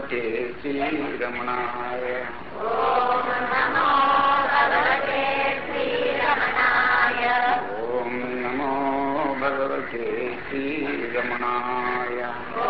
భగవతే శ్రీరమణాయ ఓం నమో భగవతే శ్రీరమణాయ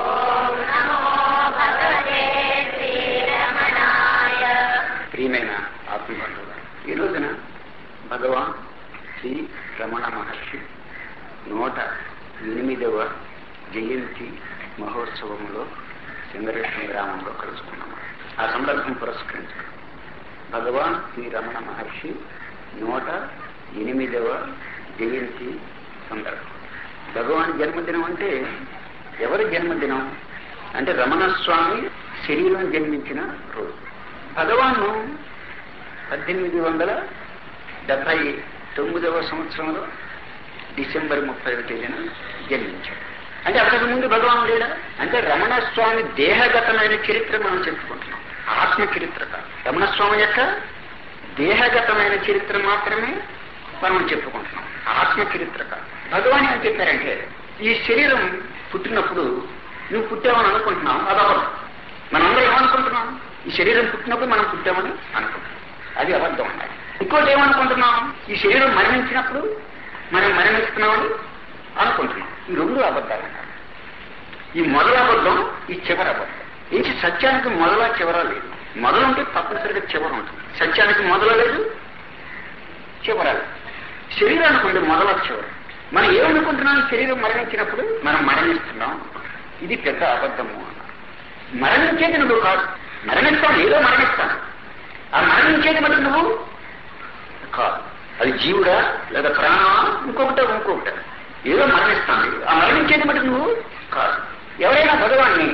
ప్రియమైన ఆత్మబంధువు ఈ రోజున భగవాన్ శ్రీ రమణ మహర్షి నూట ఎనిమిదవ జయంతి మహోత్సవంలో సింగరేశ్వరం గ్రామంలో కలుసుకున్నాము ఆ సందర్భం పురస్కరించుకున్నాం భగవాన్ శ్రీ రమణ మహర్షి నూట ఎనిమిదవ జయంతి సందర్భం భగవాన్ జన్మదినం అంటే ఎవరి జన్మదినం అంటే రమణ స్వామి శరీరం జన్మించిన రోజు భగవాను పద్దెనిమిది వందల డెబ్బై తొమ్మిదవ సంవత్సరంలో డిసెంబర్ ముప్పై తేదీన జన్మించాడు అంటే అంతకు ముందు భగవాన్ లేడా అంటే రమణ స్వామి దేహగతమైన చరిత్ర మనం చెప్పుకుంటున్నాం ఆత్మ చరిత్ర కాదు రమణ స్వామి యొక్క దేహగతమైన చరిత్ర మాత్రమే మనం చెప్పుకుంటున్నాం ఆత్మ చరిత్ర కాదు భగవాన్ ఏం చెప్పారంటే ఈ శరీరం పుట్టినప్పుడు నువ్వు పుట్టావని అనుకుంటున్నావు అదవ్వదు మనందరం ఏమనుకుంటున్నాం ఈ శరీరం పుట్టినప్పుడు మనం పుట్టామని అనుకుంటున్నాం అది అబద్ధం అన్నది ఇంకోటి ఏమనుకుంటున్నాం ఈ శరీరం మరణించినప్పుడు మనం మరణిస్తున్నామని అనుకుంటున్నాం ఈ రెండు అబద్ధాలు అన్నారు ఈ మొదల అబద్ధం ఈ చివరి అబద్ధం ఏంటి సత్యానికి మొదల చివర లేదు మొదలు ఉంటే తప్పనిసరిగా చివర ఉంటుంది సత్యానికి మొదల లేదు చివర లేదు శరీరానికి ఉండే మొదల చివర మనం ఏమనుకుంటున్నాం శరీరం మరణించినప్పుడు మనం మరణిస్తున్నాం ఇది పెద్ద అబద్ధము అన్నారు మరణించేది నువ్వు కాదు మరణిస్తాను ఏదో మరణిస్తాను ఆ మరణించేది మరి నువ్వు కాదు అది జీవుడా లేదా ప్రాణమా ఇంకొకట ఇంకొకట ఏదో మరణిస్తాను ఆ మరణించేది మరి నువ్వు కాదు ఎవరైనా భగవాన్ని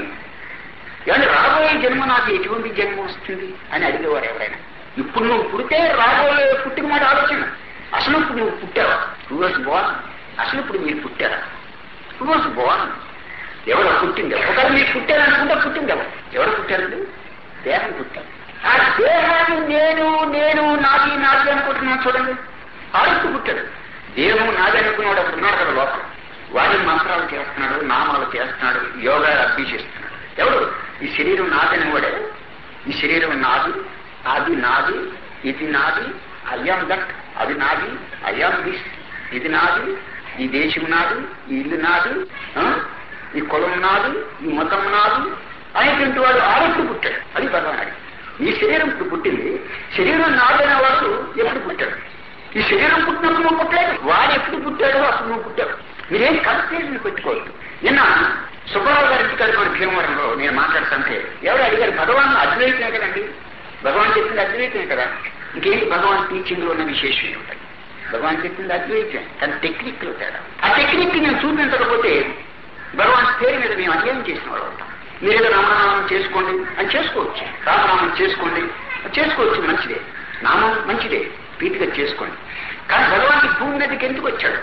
ఏమంటే రాబోయే జన్మ నాకు ఎటువంటి జన్మ వస్తుంది అని అడిగేవారు ఎవరైనా ఇప్పుడు నువ్వు పుడితే రాబోయే పుట్టిన మాట ఆలోచన అసలు ఇప్పుడు నువ్వు పుట్టావా టూ వాస్ బోర్న్ అసలు ఇప్పుడు మీరు పుట్టారా టూ వాస్ బోర్న్ ఎవరు పుట్టింది ఒకరు మీరు పుట్టారనుకుంటే పుట్టింది ఎవరు ఎవరు పుట్టారండి దేహం పుట్టారు ఆ దేహాన్ని నేను నేను నాది నాది అనుకుంటున్నాను చూడండి ఆడుతూ పుట్టాడు దేహం నాది అనుకున్నాడు అక్కడ ఉన్నాడు కదా లోపల వాడి మంత్రాలు చేస్తున్నాడు నామాలు చేస్తున్నాడు యోగా అభ్యసిస్తున్నాడు ఎవడు ఈ శరీరం నాదని వాడే ఈ శరీరం నాది అది నాది ఇది నాది అయ్యాం దట్ అది నాది అయ్యాం దిస్ ఇది నాది ఈ దేశం నాది ఈ ఇల్లు నాది ఆ? ఈ కులం నాది ఈ మతం నాది అనేటువంటి వాడు ఆరోగ్య పుట్టాడు అది భగవాన్ ఈ శరీరం ఇప్పుడు పుట్టింది శరీరం నాదనే వాడు ఎప్పుడు పుట్టాడు ఈ శరీరం పుట్టినప్పుడు నువ్వు పుట్టలేదు వాడు ఎప్పుడు పుట్టాడో అసలు నువ్వు పుట్టాడు మీరేం కన్ఫ్యూజన్ పెట్టుకోవద్దు నిన్న సుబ్బారావు గారి ఇంటికాడ మన భీమవరంలో నేను మాట్లాడుతుంటే ఎవరు అడిగారు భగవాన్ అద్వైతమే కదండి భగవాన్ చెప్పింది అద్వైతమే కదా ఇంకేంటి భగవాన్ టీచింగ్ లో ఉన్న విశేషం ఏమిటండి భగవాన్ చెప్పింది అద్వైతం కానీ టెక్నిక్ లో తేడా ఆ టెక్నిక్ నేను చూపించకపోతే భగవాన్ పేరు మీద మేము అధ్యయనం చేసిన వాళ్ళు ఉంటాం మీరు ఏదో రామనామం చేసుకోండి అని చేసుకోవచ్చు రామనామం చేసుకోండి చేసుకోవచ్చు మంచిదే నామం మంచిదే ప్రీతిగా చేసుకోండి కానీ భగవాన్ భూమి మీదకి ఎందుకు వచ్చాడు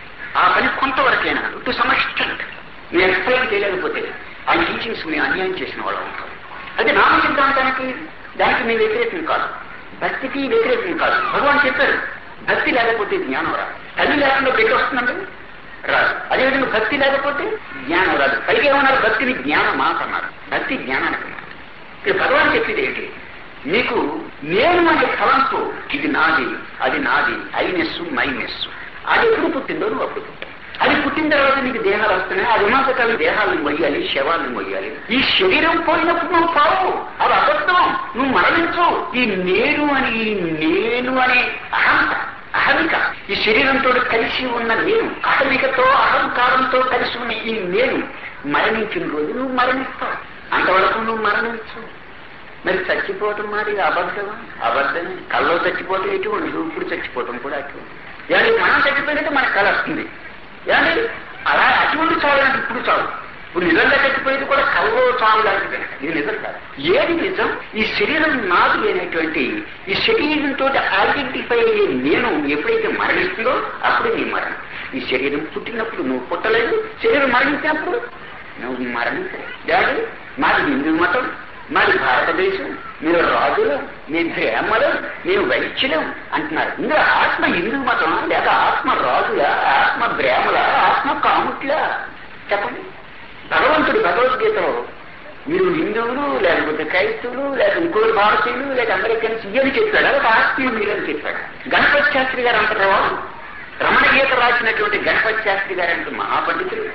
ఆ పని కొంతవరకైనా టు సమస్టెంట్ మీరు ఎక్స్ప్లెయిన్ చేయలేకపోతే ఆ టీచింగ్స్ మేము అన్యాయం చేసిన వాళ్ళు ఉంటాం అయితే నామ సిద్ధాంతానికి దానికి మేము వ్యతిరేకం కాదు భక్తికి వ్యతిరేకం కాదు భగవాన్ చెప్పారు భక్తి లేకపోతే జ్ఞానం రాదు తల్లి లేకుండా బిడ్డ వస్తుందంటే రాదు అదేవిధంగా భక్తి లేకపోతే జ్ఞానం రాదు పైగా ఏమన్నారు భక్తిని జ్ఞానం మాట అన్నారు భక్తి జ్ఞానానికి మాట ఇక్కడ భగవాన్ చెప్పేది ఏంటి నీకు నేను అనే తలంపు ఇది నాది అది నాది ఐనెస్ మైనెస్ అది ఎప్పుడు పుట్టిందో నువ్వు అప్పుడు పుట్టావు అది పుట్టిన తర్వాత నీకు దేహాలు వస్తున్నాయి అది ఉన్నంతకాలం దేహాలను మొయ్యాలి శవాలను మొయ్యాలి ఈ శరీరం పోయినప్పుడు నువ్వు పావు అది అబద్ధం నువ్వు మరణించవు ఈ నేను అని ఈ నేను అనే అహంత అహమిక ఈ శరీరంతో కలిసి ఉన్న నేను అహమికతో అహంకారంతో కలిసి ఉన్న ఈ నేను మరణించిన రోజు నువ్వు మరణిస్తావు అంతవరకు నువ్వు మరణించు మరి చచ్చిపోవటం మరి అబద్ధమా అబద్ధమే కల్లో చచ్చిపోతే ఎటువంటి ఇప్పుడు చచ్చిపోవటం కూడా అటువంటి ఏమంటే మనం చచ్చిపోయినట్టు మనకు కళ వస్తుంది ఏమంటే అలా అటువంటి చాలంటే ఇప్పుడు చాలు ఇప్పుడు నిజంగా చచ్చిపోయేది కూడా కల్లో చాలు లాంటిది ఇది నిజం కాదు ఏది నిజం ఈ శరీరం నాది అనేటువంటి ఈ శరీరంతో ఐడెంటిఫై అయ్యే నేను ఎప్పుడైతే మరణిస్తుందో అప్పుడు నీ మరణం ఈ శరీరం పుట్టినప్పుడు నువ్వు పుట్టలేదు శరీరం మరణించినప్పుడు నువ్వు మరణించలేదు డాడీ మాది హిందూ మతం మాది భారతదేశం మీరు రాజులు మీ బ్రాహ్మలు మేము వైశ్యులం అంటున్నారు ఇందులో ఆత్మ హిందూ మతం లేక ఆత్మ రాజులా ఆత్మ బ్రాహ్మల ఆత్మ కాముట్లా చెప్పండి భగవంతుడు భగవద్గీతలో మీరు హిందువులు లేకపోతే క్రైస్తవులు లేక ఇంకోటి భారతీయులు లేక అమెరికన్స్ ఇవని చెప్పాడు అదొక ఆత్మీయ మీరని చెప్పాడు గణపతి శాస్త్రి గారు అంటారు వాళ్ళు రమణ గీత రాసినటువంటి గణపతి శాస్త్రి గారు అంటే మహాపండితులు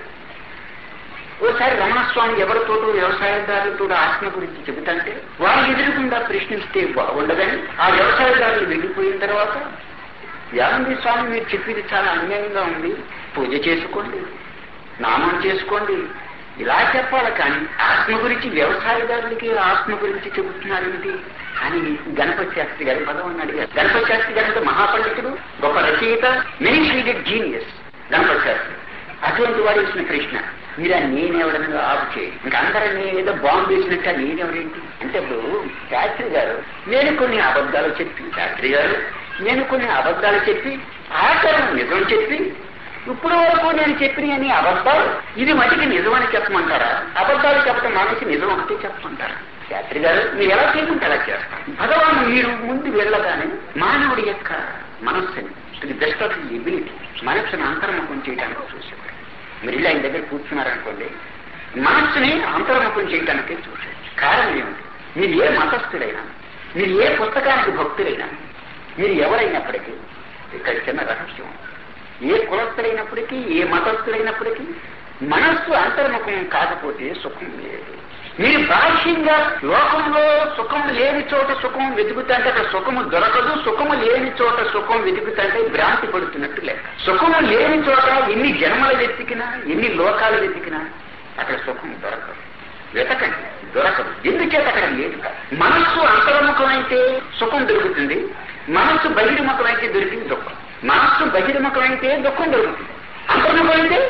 ఓసారి రమణస్వామి ఎవరితోటో వ్యవసాయదారులతో ఆత్మ గురించి చెబుతుంటే వారు ఎదురుకుండా ప్రశ్నిస్తే బాగుండదని ఆ వ్యవసాయదారులు వెళ్ళిపోయిన తర్వాత యానంది స్వామి మీరు చెప్పింది చాలా అన్యాయంగా ఉంది పూజ చేసుకోండి నామం చేసుకోండి ఇలా చెప్పాలి కానీ ఆత్మ గురించి వ్యవసాయదారులకి ఆత్మ గురించి చెబుతున్నారేంటి అని గణపతి శాస్త్రి గారు భగవాన్ అడిగారు గణపతి శాస్త్రి గారు అంటే మహాపండితుడు గొప్ప రచయిత many sided genius Ganapati Shastri అటువంటి వాడు వేసిన ప్రశ్న మీరు ఆ నేనెవడనగా ఆపు చేయి ఇంకా అందరూ నేనేదో బాంబు వేసినట్టు నేనెవడేంటి అంటే ఇప్పుడు శాస్త్రి గారు నేను కొన్ని అబద్ధాలు చెప్పి శాస్త్రి గారు నేను కొన్ని అబద్ధాలు చెప్పి ఆఖరం నిజం చెప్పి ఇప్పుడు వరకు నేను చెప్పిన అని అబద్ధాలు ఇది మటుకి నిజమని చెప్పమంటారా అబద్ధాలు చెప్పడం మానేసి నిజం అంటే చెప్పమంటారా శాస్త్రి గారు మీరు ఎలా చేయకుంటే అలా చేస్తారు భగవాన్ మీరు ముందు వెళ్ళగానే మానవుడి యొక్క మనస్సుని ది బెస్ట్ ఆఫ్ ఎబిలిటీ మనస్సును అంతర్ముఖం చేయడానికి చూసేవారు మీరు ఇలా ఆయన దగ్గర కూర్చున్నారనుకోండి మనస్సుని అంతర్ముఖం చేయడానికి చూసారు కారణం ఏమిటి మీరు ఏ మతస్థుడైనా మీరు ఏ పుస్తకానికి భక్తులైనా మీరు ఎవరైనప్పటికీ ఇక్కడ చిన్న రహస్యం ఏ కులస్థులైనప్పటికీ ఏ మతస్థులైనప్పటికీ మనస్సు అంతర్ముఖం కాకపోతే సుఖం లేదు మీరు బాహ్యంగా లోకంలో సుఖం లేని చోట సుఖం వెతుకుతుంటే అక్కడ సుఖము దొరకదు సుఖము లేని చోట సుఖం వెతుకుతుంటే భ్రాంతి పడుతున్నట్టు లెక్క సుఖము లేని చోట ఎన్ని జన్మలు వెతికినా ఎన్ని లోకాలు వెతికినా అక్కడ సుఖం దొరకదు వెతకండి దొరకదు ఎందుచేత అక్కడ లేదు మనస్సు అంతర్ముఖమైతే సుఖం దొరుకుతుంది మనస్సు బహిర్ముఖమైతే దొరికింది దుఃఖం మనస్సు బహిర్ముఖమైతే దుఃఖం దొరుకుతుంది అంతర్ముఖమైతే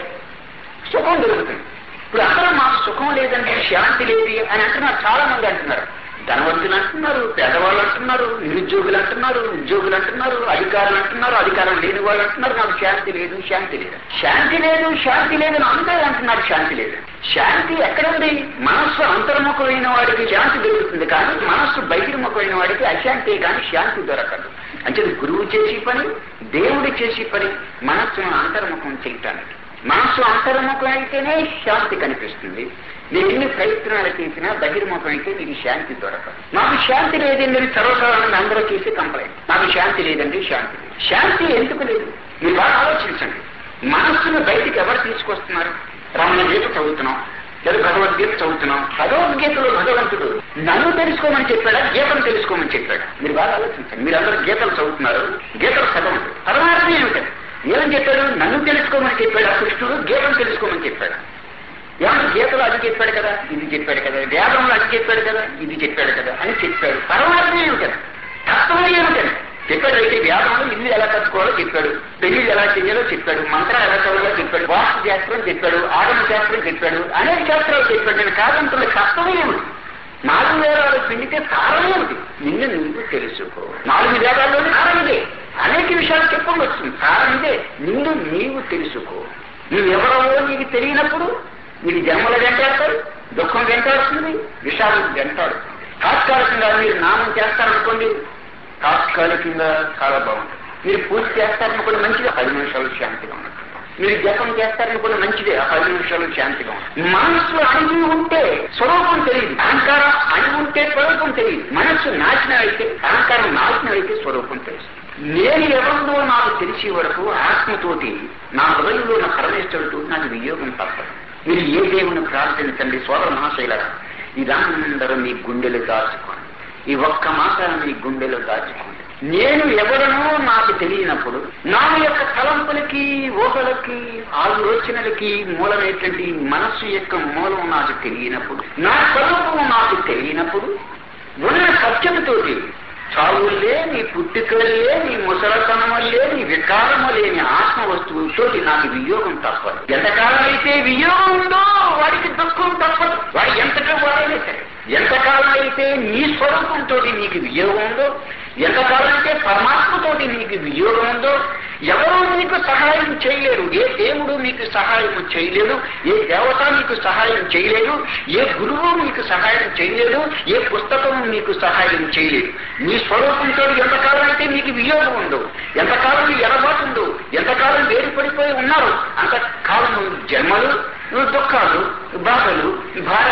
సుఖం దొరుకుతుంది ఇప్పుడు అందరూ మాకు సుఖం లేదండి శాంతి లేదు అని అంటున్నారు చాలా మంది అంటున్నారు ధనవంతులు అంటున్నారు పేదవాళ్ళు అంటున్నారు నిరుద్యోగులు అంటున్నారు ఉద్యోగులు అంటున్నారు అధికారులు అంటున్నారు అధికారం లేని వాళ్ళు అంటున్నారు నాకు శాంతి లేదు శాంతి లేదు శాంతి లేదు శాంతి లేదని అందరూ అంటున్నారు శాంతి లేదు శాంతి ఎక్కడుంది మనస్సు అంతర్ముఖమైన వాడికి శాంతి దొరుకుతుంది కానీ మనస్సు బహిర్ముఖమైన వాడికి అశాంతి కానీ శాంతి దొరకదు అంటే గురువు చేసి పని దేవుడు చేసి పని మనస్సును అంతర్ముఖం చేయటానికి మనస్సు అంతర్ముఖం అయితేనే శాంతి కనిపిస్తుంది నేను ఎన్ని ప్రయత్నాలు చేసినా బహిర్ముఖం అయితే నీకు శాంతి దొరకదు నాకు శాంతి లేదండి సర్వసాధారణంగా అందరూ చేసి కంప్లైంట్ నాకు శాంతి లేదండి శాంతి లేదు శాంతి ఎందుకు లేదు మీరు బాగా ఆలోచించండి మనస్సును బయటికి ఎవరు తీసుకొస్తున్నారు రమణ గీత చదువుతున్నాం లేదా భగవద్గీత చదువుతున్నాం భగవద్గీతలో భగవంతుడు నన్ను తెలుసుకోమని చెప్పాడా గీతను తెలుసుకోమని చెప్పాడా మీరు బాగా ఆలోచించండి మీరు అందరూ గీతలు చదువుతున్నారు గీతలు చదవండి పరమార్థం ఏమిటది ఏమని చెప్పాడు నన్ను తెలుసుకోమని చెప్పాడు కృష్ణుడు గీతను తెలుసుకోమని చెప్పాడు ఏమన్నా గీతలో అది చెప్పాడు కదా ఇది చెప్పాడు కదా వేదంలో అది చెప్పాడు కదా ఇది చెప్పాడు కదా అని చెప్పాడు పరమాత్మ ఏమిటది తత్వం ఏమిటది చెప్పాడు అయితే వేదంలో ఇల్లు ఎలా కట్టుకోవాలో చెప్పాడు పెళ్లి ఎలా చేయాలో చెప్పాడు మంత్రం ఎలా చదవాలో చెప్పాడు వాస్తు శాస్త్రం చెప్పాడు ఆగమ శాస్త్రం చెప్పాడు అనేక శాస్త్రాలు చెప్పాడు నేను కాదంటున్న కష్టమే ఏమిటి నాలుగు వేదాలు పిండితే సారం ఏమిటి నిన్ను నువ్వు తెలుసుకో నాలుగు వేదాల్లోనే సారం ఇదే అనేక విషయాలు చెప్పవచ్చు సారం ఇదే నిన్ను నీవు తెలుసుకో నువ్వెవరో నీకు తెలియనప్పుడు నీకు జన్మల వెంటాడతారు దుఃఖం వెంటాడుతుంది విషాదం వెంటాడుతుంది తాత్కాలికంగా మీరు నామం చేస్తారనుకోండి తాత్కాలికంగా చాలా బాగుంటుంది మీరు పూజ చేస్తారనుకోండి మంచిది పది నిమిషాలు శాంతిగా ఉన్నట్టు మీరు జపం చేస్తారనుకోండి మంచిదే ఆ పది నిమిషాలు శాంతిగా ఉంటుంది మనస్సు అణిగి ఉంటే స్వరూపం తెలియదు అహంకారం అణిగి ఉంటే స్వరూపం తెలియదు మనస్సు నాశనం అయితే అహంకారం నాశనం అయితే స్వరూపం తెలుస్తుంది నేను ఎవరిలో నాకు తెలిసే వరకు ఆత్మతోటి నా హృదయంలో ఉన్న పరమేశ్వరుడు నాకు వియోగం తప్పదు మీరు ఏ దేవుని ప్రార్థించండి సోదర మహాశైలరా ఇదందరూ మీ గుండెలు దాచుకోండి ఈ ఒక్క మాట మీ గుండెలో దాచుకోండి నేను ఎవరనో నాకు తెలియనప్పుడు నా యొక్క తలంపులకి ఊహలకి ఆలోచనలకి మూలమైనటువంటి మనస్సు యొక్క మూలం నాకు తెలియనప్పుడు నా స్వరూపం నాకు తెలియనప్పుడు ఉన్న సత్యముతోటి చావు లేని పుట్టుకలు లేని ముసలతనము లేని వికారము లేని ఆత్మ వస్తువులతోటి నాకు వియోగం తప్పదు ఎంతకాలం అయితే వియోగం ఉందో వాడికి దుఃఖం తప్పదు వాడు ఎంతటో వాడైనా సరే ఎంతకాలం అయితే నీ స్వరూపంతో నీకు వియోగం ఉందో ఎంతకాలం అయితే పరమాత్మతోటి నీకు వియోగం ఉందో ఎవరూ నీకు సహాయం చేయలేరు ఏ దేవుడు మీకు సహాయం చేయలేడు ఏ దేవత మీకు సహాయం చేయలేదు ఏ గురువు మీకు సహాయం చేయలేదు ఏ పుస్తకం మీకు సహాయం చేయలేదు నీ స్వరూపంతో ఎంతకాలం అయితే మీకు వియోగం ఉందో ఎంతకాలం ఎడబాటు ఉందో ఎంతకాలం వేరుపడిపోయి ఉన్నారు అంతకాలం జన్మలు దుఃఖాలు బాధలు భారాలు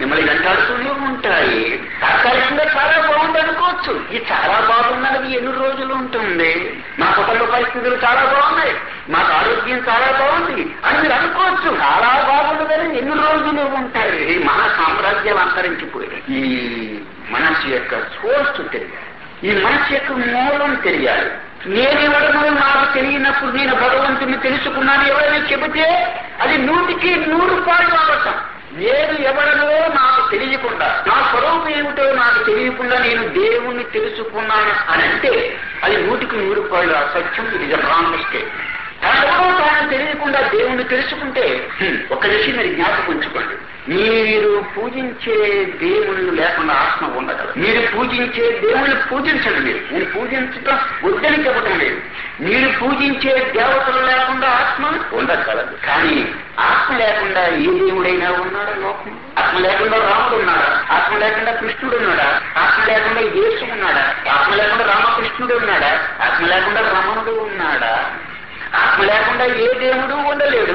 మిమ్మల్ని వెంటాడుతూనే ఉంటాయి తాత్కాలికంగా చాలా బాగుంది అనుకోవచ్చు ఈ చాలా బాగున్నది ఎన్ని రోజులు ఉంటుంది మా కుటుంబ పరిస్థితులు చాలా బాగున్నాయి మాకు ఆరోగ్యం చాలా బాగుంది అని మీరు అనుకోవచ్చు చాలా బాగుండదని ఎన్ని రోజులు ఉంటాయి ఈ మన సామ్రాజ్యం అంతరించిపోయాయి ఈ మనస్సు యొక్క సోర్స్ తెలియాలి ఈ మనస్సు యొక్క మూలం తెలియాలి నేనెవడనో నాకు తెలియనప్పుడు నేను భగవంతుని తెలుసుకున్నాను ఎవరైనా చెబితే అది నూటికి నూరు పాళ్ళు అవసరం నేను ఎవడనో నాకు తెలియకుండా నా స్వరూపం ఏమిటో నాకు తెలియకుండా నేను దేవుణ్ణి తెలుసుకున్నాను అని అంటే అది నూటికి నూరు పాళ్ళు అసత్యం ఇది రాంగ్ మిస్టేక్ తనెవరో తాను తెలియకుండా దేవుణ్ణి తెలుసుకుంటే హ్మ్, ఒక విషయం మీరు జ్ఞాపకం ఉంచుకోండి మీరు పూజించే దేవుళ్ళు లేకుండా ఆత్మ ఉండగలదు మీరు పూజించే దేవుళ్ళు పూజించండి మీరు నేను పూజించడం వద్దని చెప్పడం లేదు మీరు పూజించే దేవతలు లేకుండా ఆత్మ ఉండగలదు కానీ ఆత్మ లేకుండా ఏ దేవుడైనా ఉన్నాడా లోకం ఆత్మ లేకుండా రాముడు ఉన్నాడా ఆత్మ లేకుండా కృష్ణుడు ఉన్నాడా ఆత్మ లేకుండా యేసు ఉన్నాడా ఆత్మ లేకుండా రామకృష్ణుడు ఉన్నాడా ఆత్మ లేకుండా రమణుడు ఉన్నాడా ఆత్మ లేకుండా ఏ దేవుడు ఉండలేడు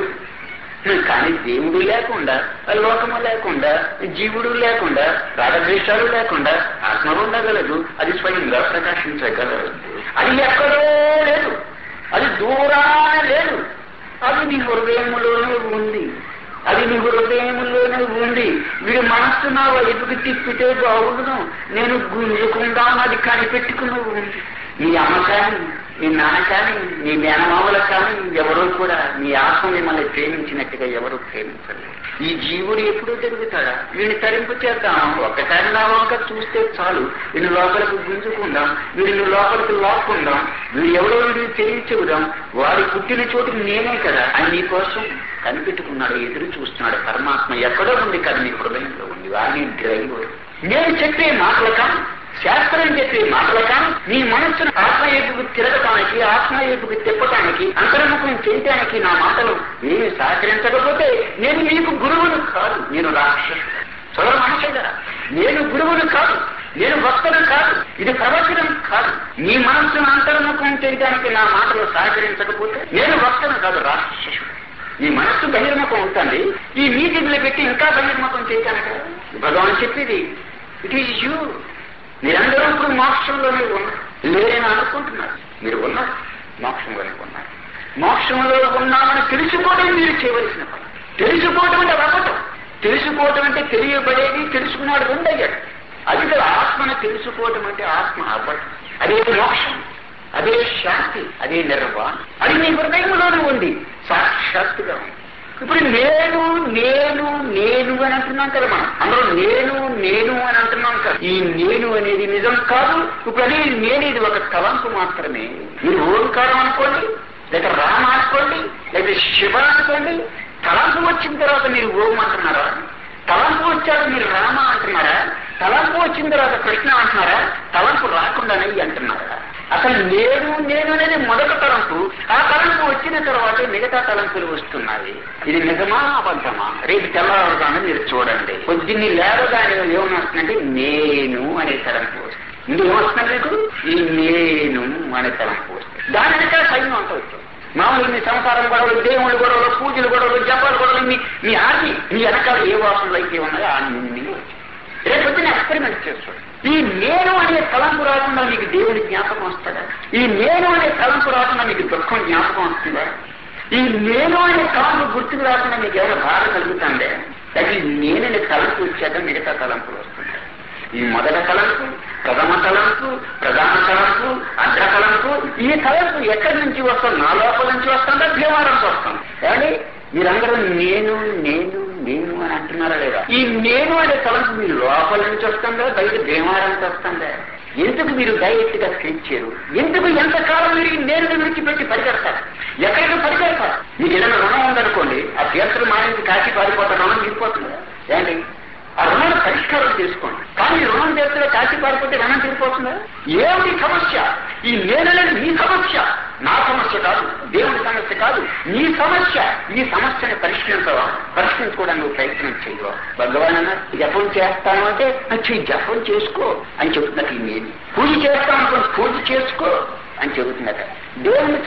కానీ దేవుడు లేకుండా లోకము లేకుండా జీవుడు లేకుండా రాగద్వేషాలు లేకుండా ఆత్మ ఉండగలదు అది స్వయంగా ప్రకాశించగలదు అది ఎక్కడో లేదు అది దూరాన లేదు అది నీ హృదయములోనే ఉంది అది నీ హృదయంలోనే ఉంది వీడి మనస్సు నా వైపుకి తిప్పితే బాగుండును నేను గుంజుకుందాం అది కనిపెట్టుకుని ఉంది నీ అమ్మ కానీ నీ నాన్న కానీ నీ మేనమామలకు కానీ ఎవరూ కూడా నీ ఆత్మ మిమ్మల్ని ప్రేమించినట్టుగా ఎవరు ప్రేమించలేదు ఈ జీవుడు ఎప్పుడూ తిరుగుతాడా వీడిని తరింపు చేద్దాం ఒక్కసారి నా వంక చూస్తే చాలు వీడిని లోపలికి గుంజుకుందాం వీడిని లోపలికి లాక్కుందాం వీడు ఎవడో వీడిని తెలియ చెబుదాం వాడి పుట్టిన చోటు నేనే కదా అని నీ కోసం కనిపెట్టుకున్నాడు ఎదురు చూస్తున్నాడు పరమాత్మ ఎక్కడో ఉంది కదా నీ హృదయంలో ఉంది వాడిని డ్రైవర్ నేను చెప్పే మాటలు కానీ శాస్త్రం చెప్పే మాటలు కానీ నీ మనస్సును ఆత్మ ఏపుకు తిరగటానికి ఆత్మ ఏపుకు తిప్పటానికి అంతర్ముఖం చేయటానికి నా మాటలు ఏమి సహకరించకపోతే నేను నీకు గురువును కాదు నేను రాక్షసు చదవ మనుషుడా నేను గురువును కాదు నేను భక్తుడు కాదు ఇది ప్రవచనం కాదు నీ మనస్సును అంతర్ముఖం చేయడానికి నా మాటలు సహకరించకపోతే నేను భక్తుడు కాదు రాక్షసుడు నీ మనస్సు బహిర్ముఖం ఉంటుంది ఈ మీటింగ్లు పెట్టి ఇంకా బహిర్ముఖం చేయటానికి భగవాన్ చెప్పేది ఇట్ ఈజ్ యూ మీరందరూ ఇప్పుడు మోక్షంలోనే ఉన్నారు లేదని అనుకుంటున్నారు మీరు ఉన్నారు మోక్షంలోనే ఉన్నారు మోక్షంలో ఉన్నామని తెలుసుకోవడం మీరు చేయవలసిన పని తెలుసుకోవటం అంటే అవ్వటం తెలుసుకోవటం అంటే తెలియబడేది తెలుసుకున్నాడు రెండయ్యాడు అది కదా ఆత్మను తెలుసుకోవటం అంటే ఆత్మ అవ్వటం అదే మోక్షం అదే శాంతి అదే నిర్వాణ అది నీ హృదయంలోనే ఉంది సాక్షాత్తుగా ఉంది ఇప్పుడు నేను నేను నేను అని అంటున్నాం కదా మనం అందులో నేను నేను అని అంటున్నాం కదా ఈ నేను అనేది నిజం కాదు ఇప్పుడు అనేది నేను ఇది ఒక తలంపు మాత్రమే మీరు ఓంకారం అనుకోండి లేదా రామ అనుకోండి లేదా శివ అనుకోండి తలంపు వచ్చిన తర్వాత మీరు ఓం అంటున్నారా తలంపు వచ్చాక మీరు రామ అంటున్నారా తలంపు వచ్చిన తర్వాత కృష్ణ అంటున్నారా తలంపు రాకుండానే ఇది అంటున్నారా అసలు నేను నేను అనేది మొదటి తలంపు ఆ తలంపు వచ్చిన తర్వాత మిగతా తలంపులు వస్తున్నాయి ఇది నిజమా అబద్ధమా రేపు తెల్లవారుగానే మీరు చూడండి పొద్దున్నే లేవగానే ఏమొస్తుందంటే నేను అనే తలంపు వస్తుంది ఇందు ఏమొస్తుంది మీకు ఈ నేను అనే తలంపు వస్తుంది దాని వెనక సైన్యం అంత వచ్చింది మామూలు మీ సంసారం గొడవలు దేవుళ్ళు గొడవలు పూజలు గొడవలు జపాలు గొడవలు మీ మీ ఆది మీ వెనకాల ఏ వాసనలు అయితే ఉన్నాయో ఆ నుండి రేపు పొద్దున ఎక్స్పెరిమెంట్ చేస్తాడు ఈ నేను అనే తలంపు రాకుండా మీకు దేవుని జ్ఞాపకం వస్తుందా ఈ నేను అనే తలంపు రాకుండా మీకు దుఃఖం జ్ఞాపకం వస్తుందా ఈ నేను అనే తలంపు గుర్తుకు రాకుండా మీకు ఎవరైనా బాధ కలుగుతుందే అది ఈ నేననే తలంపు వచ్చాక మిగతా తలంపులు వస్తున్నాయి ఈ మొదట తలంపు ప్రథమ తలంపు ప్రధాన తలంపు అగ్ర తలంపు ఈ తలంపు ఎక్కడి నుంచి వస్తాం నా లోపల నుంచి వస్తుందా భీమారం వస్తాం ఏమండి మీరందరూ నేను నేను నేను అని అంటున్నారా లేదా ఈ నేను అనే తలంపు మీ లోపల నుంచి వస్తుందా బయట భీమారానికి వస్తుందా ఎందుకు మీరు డైరెక్ట్ గా స్కెచ్చారు ఎందుకు ఎంతకాలం మీరు ఈ నేను విడిచిపెట్టి పరిగెడతారు ఎక్కడికి పరిగెడతారు మీకు ఏదైనా రుణం ఉందనుకోండి ఆ తీర్థలు మానేసి కాచి పారిపోతే రుణం తీరిపోతుంది ఏంటి ఆ రుణాన్ని పరిష్కారం చేసుకోండి కానీ ఈ రుణం తీర్చలే కాచి పారిపోతే రుణం తీరిపోతుందా ఏమిటి సమస్య ఈ నేననేది నీ సమస్య నా సమస్య కాదు దేవుడి సమస్య కాదు నీ సమస్య ఈ సమస్యని పరిష్కరించవా పరిష్కరించుకోవడానికి నువ్వు ప్రయత్నం చేయవా భగవాన్ అన్న జపం చేస్తాను అంటే చెయ్యి జపం చేసుకో అని చెబుతున్నట్టు ఈ నేను పూజ చేస్తాను అనుకో పూజ చేసుకో అని చెబుతున్నట దేవుని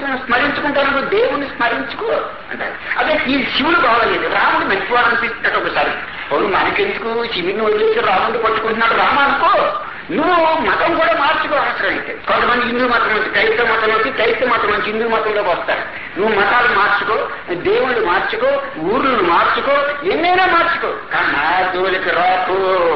స్మరించుకుంటాను దేవుని స్మరించుకో అంటారు అదే ఈ శివుడు బాగలేదు రాముడు మంచివాడు అనిపిస్తున్నాడు ఒకసారి అవును మనకెందుకు శివుని వదిలేసి రాముడిని పట్టుకుంటున్నాడు రామ అనుకో నువ్వు మతం కూడా మార్చుకో అవసరం అయితే కొంతమంది హిందూ మతం నుంచి క్రైస్తవ మతం వచ్చి క్రైస్తవ మతం నుంచి హిందూ మతంలోకి వస్తారు నువ్వు మతాలు మార్చుకో దేవుళ్ళు మార్చుకో ఊర్లు మార్చుకో ఎన్నైనా మార్చుకో కానీ నా జోలికి రాకు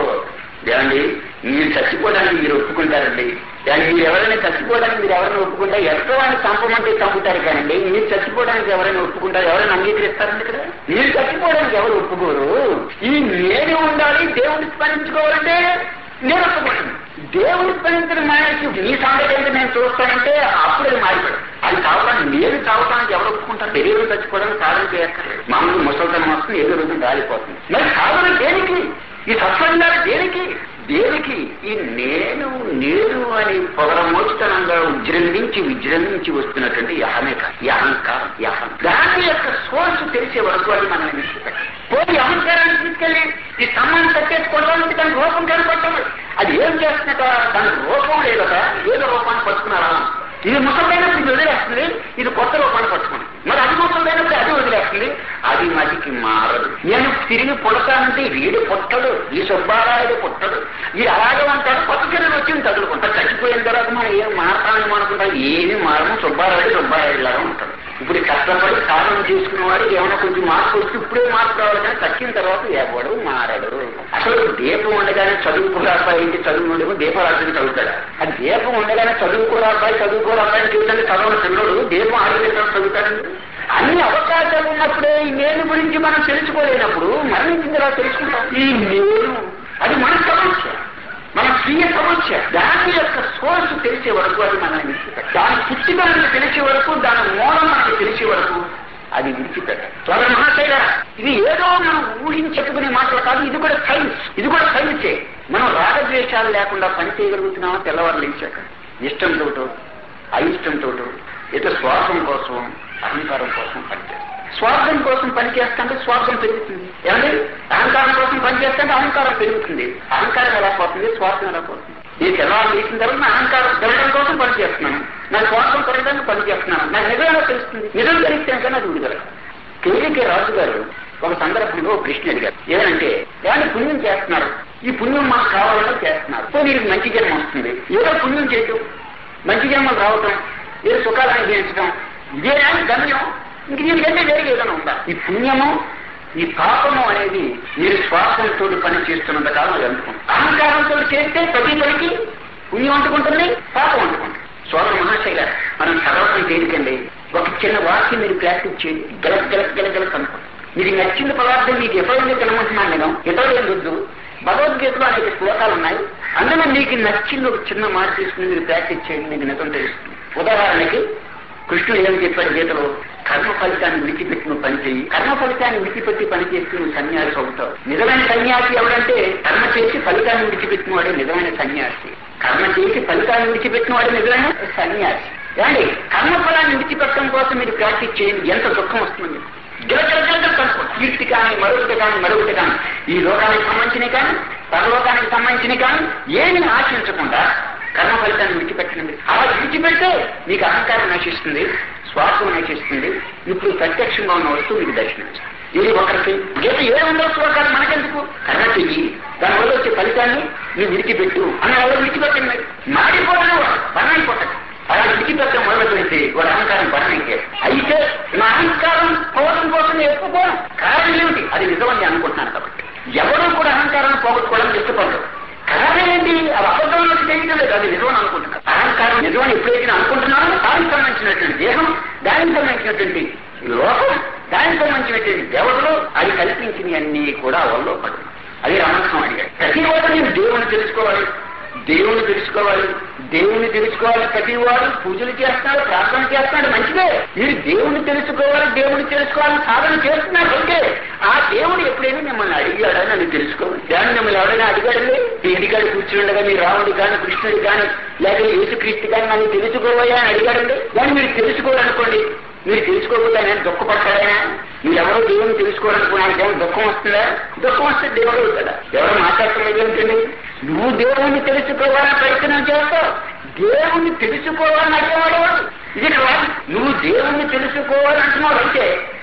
ఏమండి మీరు చచ్చిపోవడానికి మీరు ఒప్పుకుంటారండి దాన్ని మీరు ఎవరైనా చచ్చిపోవడానికి మీరు ఎవరైనా ఒప్పుకుంటారు ఎక్కడవాడిని చంపమంటే చంపుతారు కానండి మీరు చచ్చిపోవడానికి ఎవరైనా ఒప్పుకుంటారు ఎవరైనా అంగీకరిస్తారండి ఇక్కడ మీరు చచ్చిపోవడానికి ఎవరు ఒప్పుకోరు ఈ నేను ఉండాలి దేవుడిని స్మరించుకోవాలంటే నేను ఒప్పుకోండి దేవుని స్మరించడం మానేసి నీ సంగతి ఏంటి నేను చూస్తానంటే అప్పుడు అది మారిపోయాడు అది కావడానికి నేను చావటానికి ఎవరు ఒప్పుకుంటారు శరీరం చచ్చిపోవడానికి సాధన చేయక్కర్లేదు మామూలు ముసలితనం వస్తుంది ఏదో రోజు గాలిపోతుంది మరి సాధన దేనికి ఈ సత్సంగాలు దేనికి దేనికి ఈ నేను నేను అని పొగరమోచితనంగా విజృంభించి విజృంభించి వస్తున్నటువంటి ఈ అహమే కాదు ఈ అహంకారం ఈ అహం దాని యొక్క సోర్స్ తెలిసే వరకు అది మనం విడిచిపెట్టాలి పోయి అహంకారాన్ని తీసుకెళ్ళి ఈ సమ్మాన్ని కట్టేసుకోవడానికి దాని రూపం కనపడటం అది ఏం చేస్తున్నట దాని రూపం లేదట ఏదో రూపాన్ని పట్టుకున్నారా ఇది ముసలైనప్పుడు ఇది వదిలేస్తుంది ఇది కొత్త రూపాన్ని పట్టుకుంది మరి అది ముసలైనప్పుడు అది వదిలేస్తుంది అది మదికి మారదు నేను తిరిగి పుడతానంటే వీడు పుట్టడు ఈ సుబ్బారాయుడు పుట్టడు ఈ అలాగే ఉంటాడు కొత్త శరీరం వచ్చి తగులుకుంటాడు చచ్చిపోయిన తర్వాత మనం ఏం మారతామని అనుకుంటాం ఏమి మారము సుబ్బారాయుడు సుబ్బారాయుడు లాగా ఉంటాడు ఇప్పుడు కష్టపడి సాధన చేసుకున్న వాడికి ఏమైనా కొంచెం మార్పు వచ్చి ఇప్పుడే మార్పు రావాలి కానీ తక్కిన తర్వాత ఎవడు మారడు అసలు దీపం ఉండగానే చదువుకోరాబాయి ఇంటి చదువు ఉండేమో దీపరాజుని చదువుతాడు ఆ దీపం ఉండగానే చదువుకోరాబాయి చదువుకోరాబాయి చూడండి చదవని పిల్లడు దీపం ఆడిపోయిన చదువుతాడండి అన్ని అవకాశాలు ఉన్నప్పుడే ఈ నేను గురించి మనం తెలుసుకోలేనప్పుడు మరణించిన తర్వాత తెలుసుకుంటాం ఈ నేను అది మన సమస్య మన స్వీయ సమస్య దాని యొక్క సోర్స్ తెలిసే వరకు అది మనం విడిచిపెట్టాలి దాని పుట్టిదానికి తెలిసే వరకు దాని మూలం మనకి తెలిసే వరకు అది విడిచిపెట్టాలి త్వర మహాశైల ఇది ఏదో మనం ఊహించుకునే మాటలు కాదు ఇది కూడా సైన్స్ ఇది కూడా సైన్సే మనం రాగద్వేషాలు లేకుండా పని చేయగలుగుతున్నామా తెల్లవారు లేచాక ఇష్టంతో అయిష్టంతో ఏదో స్వార్థం కోసం అహంకారం కోసం పనిచేస్తాం స్వార్థం కోసం పనిచేస్తుంటే స్వార్థం పెరుగుతుంది ఏమండి అహంకారం కోసం పనిచేస్తుంటే అహంకారం పెరుగుతుంది అహంకారం ఎలా పోతుంది స్వార్థం ఎలా పోతుంది ఈ తెల్లవారు లేచిన తర్వాత నా అహంకారం పెరగడం కోసం పనిచేస్తున్నాను నా స్వార్థం పెరగడానికి పనిచేస్తున్నాను నాకు నిజంగా తెలుస్తుంది నిజం తెలిస్తే కన్నా అది విడుదల కేజీకే రాజు గారు ఒక సందర్భంలో ఒక ప్రశ్న అడిగారు ఏమంటే ఏమైనా పుణ్యం చేస్తున్నారు ఈ పుణ్యం మాకు కావాలని చేస్తున్నారు సో నీకు మంచి జన్మ వస్తుంది ఏదో పుణ్యం చేయటం మంచి జన్మలు రావటం ఏదో సుఖాలు అనుభవించడం ఇదే గమ్యం ఇంక దీనికంటే వేరే ఏదైనా ఉందా ఈ పుణ్యము ఈ పాపము అనేది మీరు శ్వాసంతో పని చేస్తున్నంత కాలం అది అందుకుంటుంది అహంకారంతో చేస్తే ప్రతి పనికి పుణ్యం అంటుకుంటుంది పాపం అంటుకుంటుంది సోదర మహాశైల మనం చదవటం తేలికండి ఒక చిన్న వాక్యం మీరు ప్రాక్టీస్ చేయండి గలక్ గలక్ గలక్ గలక్ అనుకోండి మీకు నచ్చిన పదార్థం మీకు ఎప్పుడైనా తినమంటున్నాను నేను ఎటువంటి వద్దు భగవద్గీతలో అనేక శ్లోకాలు ఉన్నాయి అందులో మీకు నచ్చింది ఒక చిన్న మాట తీసుకుని మీరు ప్రాక్టీస్ చేయండి మీకు నిజం తెలుస్తుంది ఉదాహరణకి కృష్ణుడు ఏం చెప్పాడు గీతలో కర్మ ఫలితాన్ని విడిచిపెట్టి నువ్వు పని చేయి కర్మ ఫలితాన్ని విడిచిపెట్టి పని చేస్తే నువ్వు సన్యాసి అవుతావు నిజమైన సన్యాసి ఎవరంటే కర్మ చేసి ఫలితాన్ని విడిచిపెట్టిన వాడే నిజమైన సన్యాసి కర్మ చేసి ఫలితాన్ని విడిచిపెట్టిన వాడే నిజమైన సన్యాసి ఏమండి కర్మ ఫలాన్ని విడిచిపెట్టడం కోసం మీరు ప్రాక్టీస్ చేయండి ఎంత దుఃఖం వస్తుంది కీర్తి కానీ మరొకటి కానీ మరొకటి కానీ ఈ లోకానికి సంబంధించినవి కానీ పరలోకానికి సంబంధించినవి కానీ ఏమి ఆశించకుండా కర్మ ఫలితాన్ని విడిచిపెట్టండి అలా విడిచిపెడితే మీకు అహంకారం నశిస్తుంది స్వార్థం నశిస్తుంది ఇప్పుడు ప్రత్యక్షంగా ఉన్న వస్తువు మీకు దర్శనం ఇది ఒకరికి గీత ఏడు వందల శ్లోకాలు మనకెందుకు కర్మ చెయ్యి దానివల్ల వచ్చే ఫలితాన్ని నువ్వు విడిచిపెట్టు అని వాళ్ళు విడిచిపెట్టండి మాడిపోవడం బలమైపోతాడు అలా విడిచిపెట్టడం మొదలు పెడితే వాడు అహంకారం బలమైతే అయితే నా అహంకారం పోవడం కోసం ఎక్కువ పోవడం కారణం ఏమిటి అది నిజమని అనుకుంటున్నాను కాబట్టి ఎవరు కూడా అహంకారాన్ని పోగొట్టుకోవడానికి ఇష్టపడరు కారణం ఏంటి అది అబద్ధంలో తెలియడం లేదు అది నిజమని అనుకుంటున్నారు అహంకారం నిజమని ఎప్పుడైతే అనుకుంటున్నానో దానికి సంబంధించినటువంటి దేహం దానికి సంబంధించినటువంటి లోకం దానికి సంబంధించినటువంటి దేవతలు అది కల్పించినవి అన్ని కూడా వల్ల పడు అది రామకృష్ణ అడిగాడు ప్రతి వాడు నేను దేవుని తెలుసుకోవాలి దేవుని తెలుసుకోవాలి దేవుని తెలుసుకోవాలి ప్రతి వాడు పూజలు చేస్తున్నాడు ప్రార్థన చేస్తున్నాడు మంచిదే మీరు దేవుని తెలుసుకోవాలి దేవుని తెలుసుకోవాలని సాధన చేస్తున్నారు ఓకే ఆ దేవుడు ఎప్పుడైనా మిమ్మల్ని అడిగాడా నన్ను తెలుసుకోవాలి దాన్ని మిమ్మల్ని ఎవరైనా అడిగాడండి ఈ ఇంటికాడ కూర్చుండగా మీ రాముడు కానీ కృష్ణుడు కానీ లేక యేసుక్రీస్తు కానీ నన్ను తెలుసుకోవయ్యా అని అడిగాడండి దాన్ని మీరు తెలుసుకోవాలనుకోండి మీరు తెలుసుకోకుండా నేను దుఃఖపడతాడైనా మీరు ఎవరో దేవుని తెలుసుకోవాలనుకున్నాను కానీ దుఃఖం వస్తుందా దుఃఖం వస్తే దేవుడు అవుతాడా ఎవరు మాట్లాడటం ఏంటండి నువ్వు దేవుణ్ణి తెలుసుకోవాలని ప్రయత్నం చేస్తావు దేవుణ్ణి తెలుసుకోవాలని అడిగేవాడు ఇది కాదు నువ్వు దేవుణ్ణి తెలుసుకోవాలంటున్నావు అంటే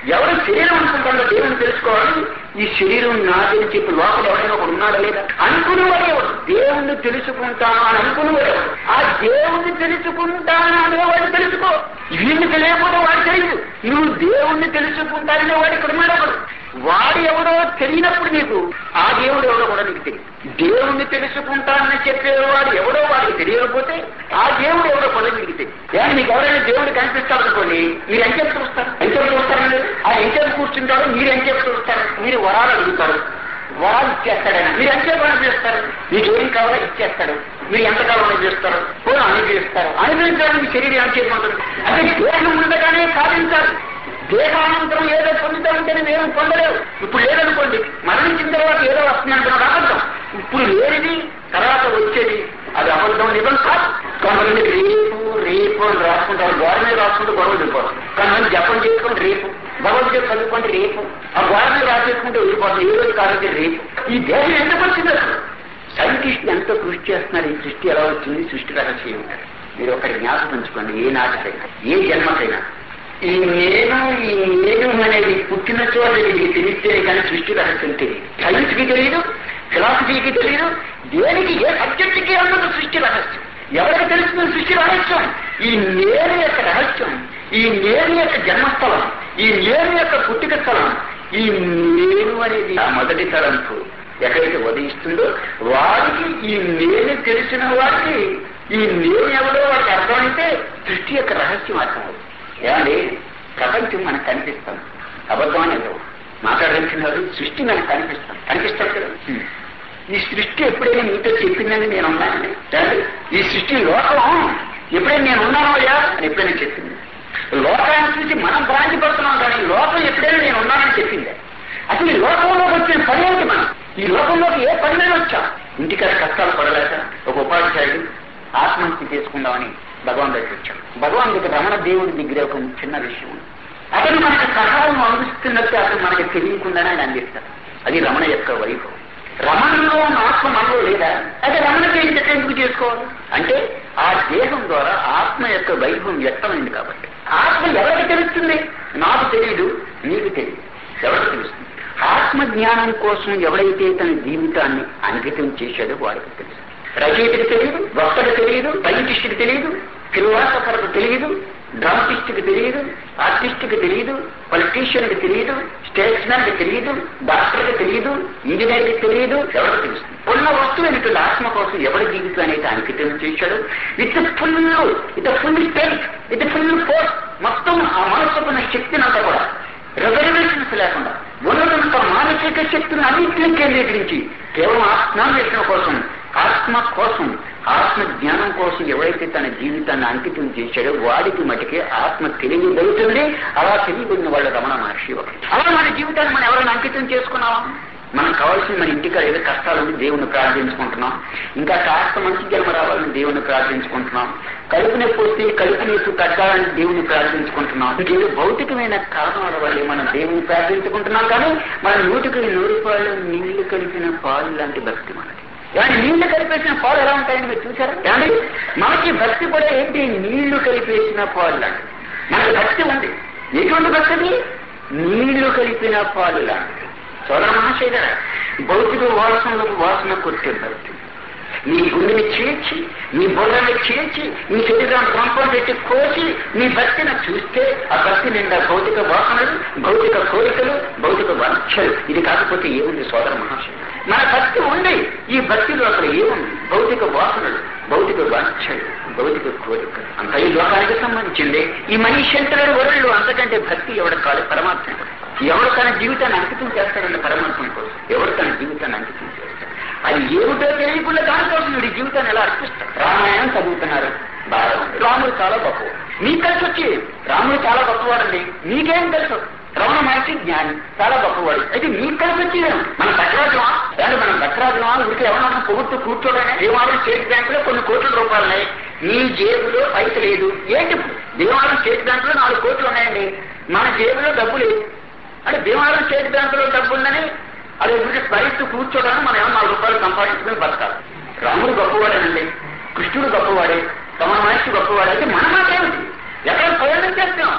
ఎవరు శరీరం అనుకుంటాడో దేవుని తెలుసుకోవాలి ఈ శరీరం నాదని చెప్పి లోపల ఎవరైనా ఒకడు ఉన్నాడా లేదా అనుకునేవాడు ఎవడు దేవుణ్ణి తెలుసుకుంటాను అని అనుకునేవాడు ఎవడు ఆ దేవుణ్ణి తెలుసుకుంటాను అనేవాడు తెలుసుకో వీడిని తెలియకపోతే వాడు తెలియదు నువ్వు దేవుణ్ణి తెలుసుకుంటాననే వాడు ఇక్కడ ఉన్నాడు ఒకడు వాడు ఎవడో తెలియనప్పుడు నీకు ఆ దేవుడు ఎవడో కూడా నీకు తెలియదు దేవుణ్ణి తెలుసుకుంటానని చెప్పేవాడు ఎవడో వాడికి తెలియకపోతే ఆ దేవుడు ఎవడో కూడా నీకు తెలియదు కానీ మీకు ఎవరైనా దేవుడు కనిపిస్తాడు అనుకోండి మీరు ఎంచేపు చూస్తారు ఎంచేపు చూస్తారండి ఆ ఎంచేపు కూర్చుంటారు మీరు ఎంచేపు చూస్తారు మీరు వరాలు అడుగుతారు వరాలు ఇచ్చేస్తాడని మీరు ఎంతసేపు అనుభవిస్తారు మీకు ఏం కావాలో ఇచ్చేస్తాడు మీరు ఎంత కావాలో చేస్తారు పోనీ అనుభవిస్తారు అనుభవించడానికి శరీరం ఏం చేయమంటుంది అంటే దేహం ఉండగానే సాధించాలి దేహానంతరం ఏదో పొందుతామంటేనే మేము పొందలేవు ఇప్పుడు లేదనుకోండి మరణించిన తర్వాత ఏదో వస్తుందంటున్నాడు అబద్ధం ఇప్పుడు లేనిది తర్వాత వచ్చేది అది అబద్ధం నిజం కాదు కొంతమంది రేపు రేపు అని రాసుకుంటారు గోడ మీద రాసుకుంటూ గొడవ వెళ్ళిపోతారు కొంతమంది జపం చేసుకుని రేపు భగవద్గీత చదువుకుంటే రేపు ఆ గోడ మీద రాసేసుకుంటే వెళ్ళిపోతాం ఏ రోజు కాదు రేపు ఈ దేహం ఎందుకు వచ్చింది అసలు సైంటిస్ట్ ఎంతో కృషి చేస్తున్నారు ఈ సృష్టి ఎలా వచ్చింది సృష్టి రహస్యం ఉంటారు మీరు ఒకటి జ్ఞాపకం ఉంచుకోండి ఏ నాటికైనా ఏ జన్మకైనా ఈ నేను ఈ నేను అనేది పుట్టిన చోట ఇది తెలిస్తే కానీ సృష్టి రహస్యం తెలియదు సైన్స్ కి తెలియదు ఫిలాసఫీకి తెలియదు దేనికి ఏ సబ్జెక్ట్ కి అన్నది సృష్టి రహస్యం ఎవరికి తెలుస్తుంది సృష్టి రహస్యం ఈ నేను యొక్క రహస్యం ఈ నేను యొక్క జన్మస్థలం ఈ నేను యొక్క పుట్టిక స్థలం ఈ నేను అనేది ఆ మొదటి తలంపు ఎక్కడైతే ఉదయిస్తుందో వాడికి ఈ నేను తెలిసిన వాడికి ఈ నేను ఎవడో వాడికి అర్థమైతే సృష్టి యొక్క రహస్యం అర్థమవుతుంది ఏమండి ప్రపంచం మనకు కనిపిస్తాం అబద్ధం అనేది మాట్లాడాల్సినారు సృష్టి మనకు కనిపిస్తాం కనిపిస్తాం కదా హ్మ్. ఈ సృష్టి ఎప్పుడైనా మీతో చెప్పిందని నేను ఉన్నానని ఏమండి? ఈ సృష్టి లోకం ఎప్పుడైనా నేను ఉన్నానో అయ్యా అని ఎప్పుడైనా చెప్పింది లోకాన్ని చూసి మనం భ్రాంతి పడుతున్నాం కానీ లోకం ఎప్పుడైనా నేను ఉన్నానని చెప్పింది అసలు ఈ లోకంలోకి వచ్చిన పని ఏంటి మనం ఈ లోకంలోకి ఏ పని మీద వచ్చాం ఇంటికాడ కష్టాలు పడలేక ఒక ఉపాధ్యాయుడు ఆత్మహత్య చేసుకుందామని భగవాన్ దగ్గరికి వచ్చాడు భగవాన్ దగ్గర రమణ దేవుడి దగ్గర ఒక చిన్న విషయం ఉంది అతను మనకి సహాయం అందిస్తున్నట్టు అతను మనకి తెలియకుండానే ఆయన అందిస్తాడు అది రమణ యొక్క వైభవం రమణలో ఉన్న ఆత్మ మనలో లేదా అదే రమణకి ఏం చెట్టు ఎందుకు చేసుకోవాలి అంటే ఆ దేహం ద్వారా ఆత్మ యొక్క వైభవం వ్యక్తమైంది కాబట్టి ఆత్మ ఎవరికి తెలుస్తుంది నాకు తెలియదు నీకు తెలియదు ఎవరికి తెలుస్తుంది ఆత్మ జ్ఞానం కోసం ఎవడైతే తన జీవితాన్ని అంకితం చేశాడో వాడికి తెలుసు రచయితకి తెలియదు వక్తకు తెలియదు సైంటిస్ట్కి తెలియదు ఫిలోసాఫర్కు తెలియదు డ్రామటిస్ట్కి తెలియదు ఆర్టిస్ట్కి తెలియదు పొలిటీషియన్కి తెలియదు స్టేట్స్మెన్కి తెలియదు డాక్టర్కి తెలియదు ఇంజనీర్కి తెలియదు ఎవరికి తెలుస్తుంది ఉన్న వస్తువు ఎన్నికల ఆత్మ కోసం ఎవరి జీవితాన్ని అయితే అంకితం చేశాడు with full with full strength with full force మొత్తం ఆ మనసుకున్న శక్తినంతా కూడా రిజర్వేషన్స్ లేకుండా ఉన్నదంత మానసిక శక్తిని అన్నింటినీ కేంద్రీకరించి కేవలం ఆత్మాన్వేషణ కోసం ఆత్మ కోసం ఆత్మ జ్ఞానం కోసం ఎవరైతే తన జీవితాన్ని అంకితం చేశాడో వాడికి మటుకే ఆత్మ తెలియగలుగుతుంది అలా తెలియబడిన వాళ్ళ రమణ మహర్షి ఒకటి అలా మన జీవితాన్ని మనం ఎవరైనా అంకితం చేసుకున్నావా మనకు కావాల్సింది మన ఇంటికాడ ఏదో కష్టాలుండి దేవుణ్ణి ప్రార్థించుకుంటున్నాం ఇంకా కాస్త మంచి జన్మ రావాలని దేవుణ్ణి ప్రార్థించుకుంటున్నాం కడుపు నొప్పి వస్తే కడుపు నొప్పి తగ్గాలని దేవుణ్ణి ప్రార్థించుకుంటున్నాం ఇంకేదో భౌతికమైన కారణాల వల్లే మనం దేవుని ప్రార్థించుకుంటున్నాం కానీ మన నూటికి నూరు పాలు నీళ్లు కలిపిన పాలు లాంటి భక్తి మనది కానీ నీళ్లు కలిపేసిన పాలు ఎలా ఉంటాయని మీరు చూసారా కానీ మనకి భక్తి కూడా ఏంటి నీళ్లు కలిపేసిన పాలు లాంటి మనకి భక్తి ఉంది ఎటువంటి భక్తి నీళ్లు కలిపిన పాలు లాంటి సోదర మహాశయ భౌతిక వాసనలకు వాసన కొట్టే భక్తి నీ గుండెని చీల్చి నీ బుర్రని చీల్చి నీ శరీరాన్ని పంపం పెట్టి కోసి నీ భక్తిని చూస్తే ఆ భక్తి నిండా భౌతిక వాసనలు భౌతిక కోరికలు భౌతిక వాంఛలు ఇది కాకపోతే ఏముంది సోదర మహాశయ మన భక్తి ఉంది ఈ భక్తిలో అక్కడ ఏముంది భౌతిక వాసనలు భౌతిక వాంఛలు భౌతిక కోరికలు అంత ఈ లోకానికి సంబంధించింది ఈ మనిషి ఎంతటి వరళ్ళు అంతకంటే భక్తి ఎవడ కాదు పరమాత్మ ఎవడు తన జీవితాన్ని అంకితం చేస్తాడంటే పరమాత్మ కోసం ఎవడు తన జీవితాన్ని అంకితం చేస్తాడు అది ఏమిటో తెలియకుండా దానికోసం వీడి జీవితాన్ని ఎలా అర్పిస్తాడు రామాయణం చదువుతున్నారు బాగా ఉంది. రాముడు చాలా గొప్పవాడు మీకు కలిసి వచ్చి రాముడు చాలా గొప్పవాడండి మీకేం తెలుసు రమణ మహర్షి జ్ఞాని చాలా గొప్పవాడు అయితే మీకు కలిసి వచ్చి మన భద్రాజమా లేదా మనం భద్రాజమా ఊరికి ఎవరన్నా పొగుట్టు కూర్చోడనే దేవాలయం స్టేట్ బ్యాంక్ లో కొన్ని కోట్ల రూపాయలు ఉన్నాయి నీ జేబులో పైస లేదు ఏంటి ఇప్పుడు? దేవాలయం స్టేట్ బ్యాంక్ లో నాలుగు కోట్లు ఉన్నాయండి మన జేబులో డబ్బు లేదు అంటే దేవాలయం స్టేట్ బ్యాంక్ లో డబ్బు ఉందని అది ఊరికి స్మరిస్తూ కూర్చోడానికి మనం ఏమన్నా నాలుగు రూపాయలు సంపాదించుకుని బతకాలి రాముడు గొప్పవాడేనండి కృష్ణుడు గొప్పవాడే తమ మనిషి గొప్పవాడే అయితే మన మాట ఏమిటి ఎక్కడ ప్రయోజనం చేస్తున్నాం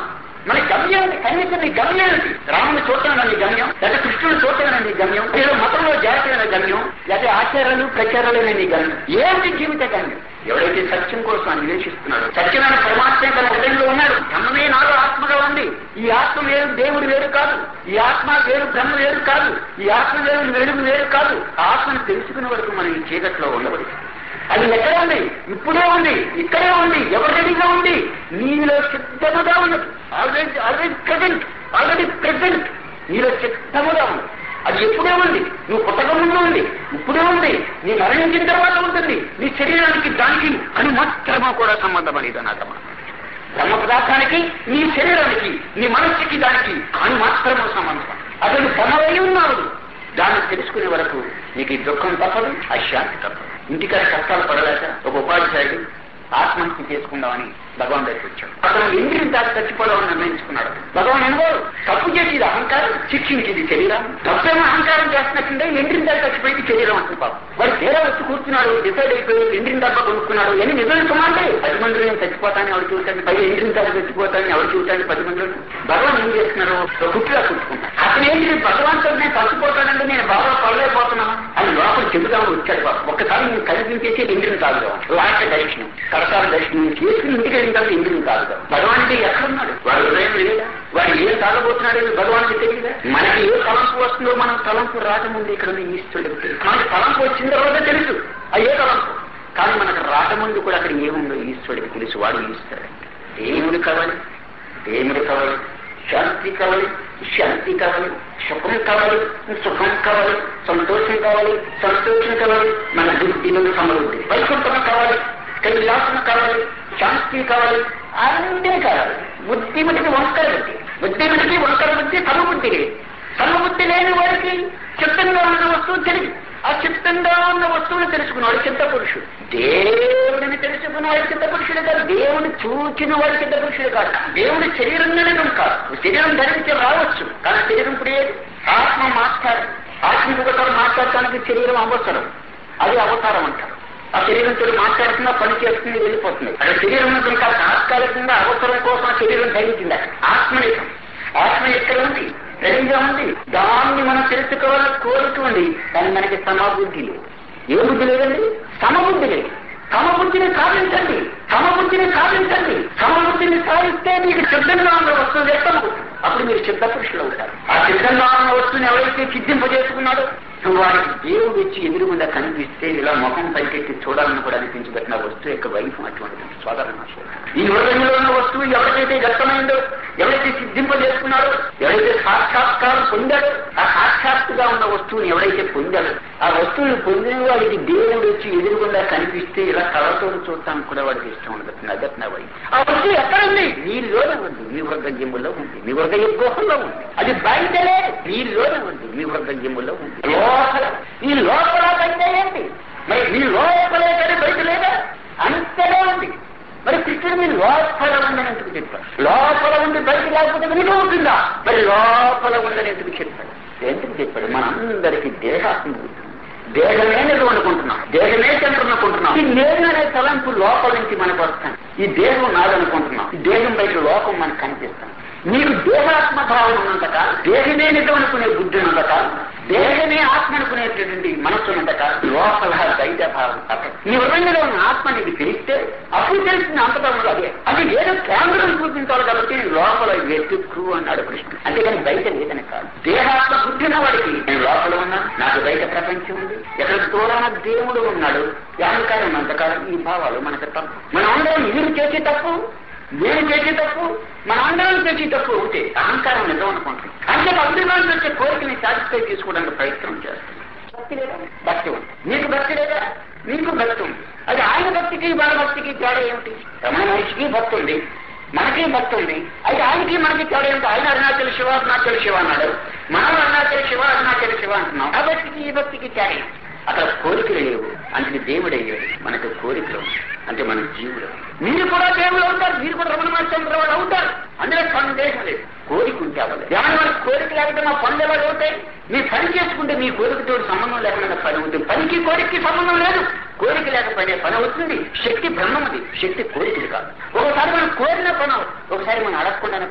మన గమ్యం కనీసం నీ గమ్యం ఏంటి రాముని చూడటం నీ గమ్యం లేదా కృష్ణుని చూడటం నీ గమ్యం లేదా మతంలో జాతీయ గమ్యం లేదా ఆచారాలు ప్రచారాలనే నీ గమ్యం ఏంటి జీవిత గమ్యం ఎవడైతే సత్యం కోసం అన్వేషిస్తున్నాడు సత్యమైన పరమాత్మ తన హృదయంలో ఉన్నాడు బ్రహ్మమే నాలో ఆత్మగా ఉంది ఈ ఆత్మ వేరు దేవుడు వేరు కాదు ఈ ఆత్మ వేరు బ్రహ్మ వేరు కాదు ఈ ఆత్మ వేరు వెలుగు వేరు కాదు ఆత్మను తెలుసుకునే వరకు మనం ఈ చీకట్లో ఉండబడి అది ఎక్కడ ఉంది ఇప్పుడే ఉంది ఇక్కడే ఉంది ఎవరి రెడీగా ఉంది నీలో సిద్ధముగా ఉన్నది already already present already present నీలో సిద్ధముగా ఉంది అది ఎప్పుడే ఉంది నువ్వు పుట్టక ముందు ఉంది ఇప్పుడే ఉంది నీ మరణించిన తర్వాత ఉంటుంది నీ శరీరానికి దానికి అని మాత్రమా కూడా సంబంధం అనేది అన్నమాట బ్రహ్మ పదార్థానికి నీ శరీరానికి నీ మనస్సుకి దానికి అని మాత్రమే సంబంధం అతను తనవై ఉన్నాడు దాన్ని తెలుసుకునే వరకు నీకు ఈ దుఃఖం తప్పదు అశాంతి తప్పదు ఇంటికాడ కష్టాలు పడలేక ఒక ఉపాధ్యాయుడు ఆత్మహత్య చేసుకుందామని భగవాన్ దగ్గరికి వచ్చాడు అతను ఇంద్రియం దాటి చచ్చిపోదామని నిర్ణయించుకున్నాడు భగవాన్ అనుకోరు తప్పు చేసేది అహంకారం శిక్షించేది శరీరం తప్పేమో అహంకారం చేస్తున్నట్టుండే ఇంద్రియం దాటి చచ్చిపోయింది శరీరం అంటుంది పాపం వాడు తీరా వచ్చి కూర్చున్నాడు డిసైడ్ అయిపోయి ఇంద్రియం డబ్బా కొనుక్కున్నాడు ఎన్ని నిజం అంటే పది మందిలో నేను చచ్చిపోతానని ఎవరు చూస్తాను పది ఇంద్రియం దాటి చచ్చిపోతానని ఎవరు చూస్తాను పది మందిలో భగవాన్ ఏం చేస్తున్నారు కుట్టిలా కూర్చుకుంటారు అతను ఏంటి భగవంతుడు నేను చచ్చిపోతానంటే నేను బాగా పడలేకపోతున్నాను అని లోపల చెబుదామని వచ్చాడు బాబు ఒక్కసారి నేను కనిపించేసి ఇంద్రియం తాగుదాం లాస్ట్ దర్శనం కరసాల దర్శనం చేసుకుని ఇంటికి వెళ్ళిన తర్వాత ఇంద్రియం తాగుదాం భగవానికి ఎక్కడున్నాడు వాడు హృదయం లేదా వాడు ఏం తాగబోతున్నాడు భగవానికి తెలియదా మనకి ఏ తలంపు వస్తుందో మనం తలంపు రాకముందు ఇక్కడ ఉన్న ఈశ్వరుడికి తెలుసు మనకి తలంపు వచ్చిన తర్వాత తెలుసు ఆ ఏ తలంపు కానీ మనకు రాకముందు కూడా అక్కడ ఏముందో ఈశ్వరుడికి తెలుసు వాడు ఈశ్వరుడు దేవుడు కావాలి దేవుడు కావాలి శాంతి కావాలి శాంతి కావాలి సుఖం కావాలి సుఖం కావాలి సంతోషం కావాలి సంతోషం కావాలి మన బుద్ధిలో సమృద్ధి వైకుంఠం కావాలి కైలాసం కావాలి శాంతి కావాలి అన్నీ కావాలి బుద్ధి మటుకు వంకర బుద్ధి బుద్ధి మటుకి వంకర బుద్ధి సమబుద్ధి లేదు సమబుద్ధి లేని వాడికి చిత్తంగా ఉన్న వస్తువు తెలియదు ఆ చిత్తంగా ఉన్న వస్తువుని తెలుసుకున్నాడు చిత్త పురుషుడు దేవుడిని తెలుసుకున్నవాడు చిత్త పురుషుడు కాదు దేవుని చూచిన వాడు చిత్త పురుషుడు కాదు దేవుడి శరీరంగానే కాదు శరీరం ధరించి రావచ్చు కానీ శరీరం ఇప్పుడు ఏది ఆత్మ మాస్టర్ ఆత్మికతో మాట్లాడటానికి శరీరం అవసరం అది అవతారం అంటారు ఆ శరీరంతో మాట్లాడుతున్నా పని చేస్తుంది వెళ్ళిపోతుంది అక్కడ శరీరం ఇంకా తాత్కాలికంగా అవసరం కోసం ఆ శరీరం ధరించింది ఆత్మనికం ఆత్మ ఎక్కడ ఉంది రెడీగా ఉంది దాన్ని మనం తెలుసుకోవాలని కోరిక ఉంది కానీ మనకి సమబుద్ధి లేదు ఏ బుద్ధి లేదండి సమబుద్ధి లేదు సమబుద్ధిని సాధించండి సమబుద్ధిని సాధించండి సమబుద్ధిని సాధిస్తే మీకు సిద్ధంగా ఉన్న వస్తువు వ్యక్తమవుతుంది అప్పుడు మీరు సిద్ధ పురుషులు అవుతారు ఆ సిద్ధంగా ఉన్న వస్తువుని ఎవరైతే సిద్ధింపజేసుకున్నాడో వారికి దేవుడు వచ్చి ఎదురుగుండా కనిపిస్తే ఇలా ముఖం పైకెత్తి చూడాలని కూడా అనిపించబెట్టిన వస్తువు యొక్క వైఫం అటువంటిది సోదరణ ఈ హృదయంలో ఉన్న వస్తువు ఎవరికైతే వ్యక్తమైందో ఎవరైతే సిద్ధింపజేసుకున్నాడో ఎవరైతే సాక్షాత్కారం పొందాడో ఆ సాక్షాత్తుగా ఉన్న వస్తువుని ఎవరైతే పొందాడో ఆ వస్తువుని పొందిన వాడికి దేవుడు వచ్చి ఎదురుగుండా కనిపిస్తే ఇలా కళతో చూడటానికి కూడా వాడికి ఇష్టం ఉండదు అదట్న వై ఆ వస్తువు ఎక్కడుంది నీలోనే ఉంది మీ హృదయంలో ఉంది మీ హృదయ గుహంలో ఉంది అది బయటలే నీలోనే ఉంది మీ హృదయంలో ఉంది లోపల ఈ లోపల బయట ఏంటి మరి మీ లోపలే కానీ బయట లేదా అంతలో ఉంది మరి కృష్ణుడు మీరు లోపల ఉందని ఎందుకు చెప్పారు లోపల ఉండి బయట లేకపోతే వినుక ఉంటుందా మరి లోపల ఉందని ఎందుకు చెప్పాడు ఎందుకు చెప్పాడు మనందరికీ దేహాత్మ ఉంటుంది దేహమే నిజం అనుకుంటున్నాం దేహమే చంద్రం అనుకుంటున్నాం ఈ నేను అనే తలంపు లోపల నుంచి మనకు వస్తాను ఈ దేహం నాదనుకుంటున్నాం ఈ దేహం బయట లోకం మనకు కనిపిస్తాం నీకు దేహాత్మ భావం ఉన్నంతకాలం దేహమే నిజం అనుకునే బుద్ధి ఉన్నంతకాలం దేహమే ఆత్మ అనుకునేటటువంటి మనస్సు ఉన్నంతకాలం లోపల బయట భావం తప్ప నీ హృదయంలో ఉన్న ఆత్మ నీకు తెలిస్తే అప్పుడు తెలిసింది అంతటా ఉన్నది అదే అది ఏదో కేంద్రం చూపించాలి కాబట్టి లోపల వెతుక్కు అన్నాడు కృష్ణుడు అంతేకాని బయట లేదని కాదు దేహాత్మ బుద్ధిన వాడికి నేను లోపల ఉన్నా నాకు బయట ప్రపంచం ఉంది ఎక్కడ దూరాన దేవుడు ఉన్నాడు అహంకారం ఉన్నంతకాలం ఈ భావాలు మనకు తప్పు మనం అందరం మీరు చేసే తప్పు నేను చేసే తప్పు మన అందరం చేసే తప్పు ఉంటే అహంకారం నిజం అనుకుంటున్నాం అంటే అభిమానం వచ్చే కోరికని సాటిస్ఫై చేసుకోవడానికి ప్రయత్నం చేస్తున్నాం భక్తి లేదా భక్తి ఉంది నీకు భక్తి లేదా నీకు భక్తి ఉంది అది ఆయన భక్తికి వాళ్ళ భక్తికి తేడా ఏమిటి రమణ మనిషికి భక్తి ఉంది మనకి భక్తి ఉంది అయితే ఆయనకి మనకి తేడా ఏమిటి ఆయన అరుణాచల శివ అరుణాచల శివ అన్నాడు మనం అరుణాచల శివ అరుణాచల శివ అంటున్నాం ఆ భక్తికి ఈ భక్తికి తేడా ఏమిటి? అక్కడ కోరికలు లేవు అంటే దేవుడు అయ్యాడు మనకు కోరికలు అంటే మన జీవుడు మీరు కూడా దేవుడు అవుతారు మీరు కూడా రమణ మహర్షి వాడు అవుతారు అందులో సందేహం లేదు కోరిక ఉంటే అవ్వలేదు ఏమైనా మనకు కోరిక లేకపోతే మా పనులు ఎలా అవుతాయి మీ పని చేసుకుంటే మీ కోరికతో సంబంధం లేకుండా పని అవుతుంది పనికి కోరికకి సంబంధం లేదు కోరిక లేకపోయినా పని అవుతుంది శక్తి బ్రహ్మది శక్తి కోరికలు కాదు ఒకసారి మనం కోరిన పని అవుతుంది ఒకసారి మనం అడగకుండానే పని అవుతుంది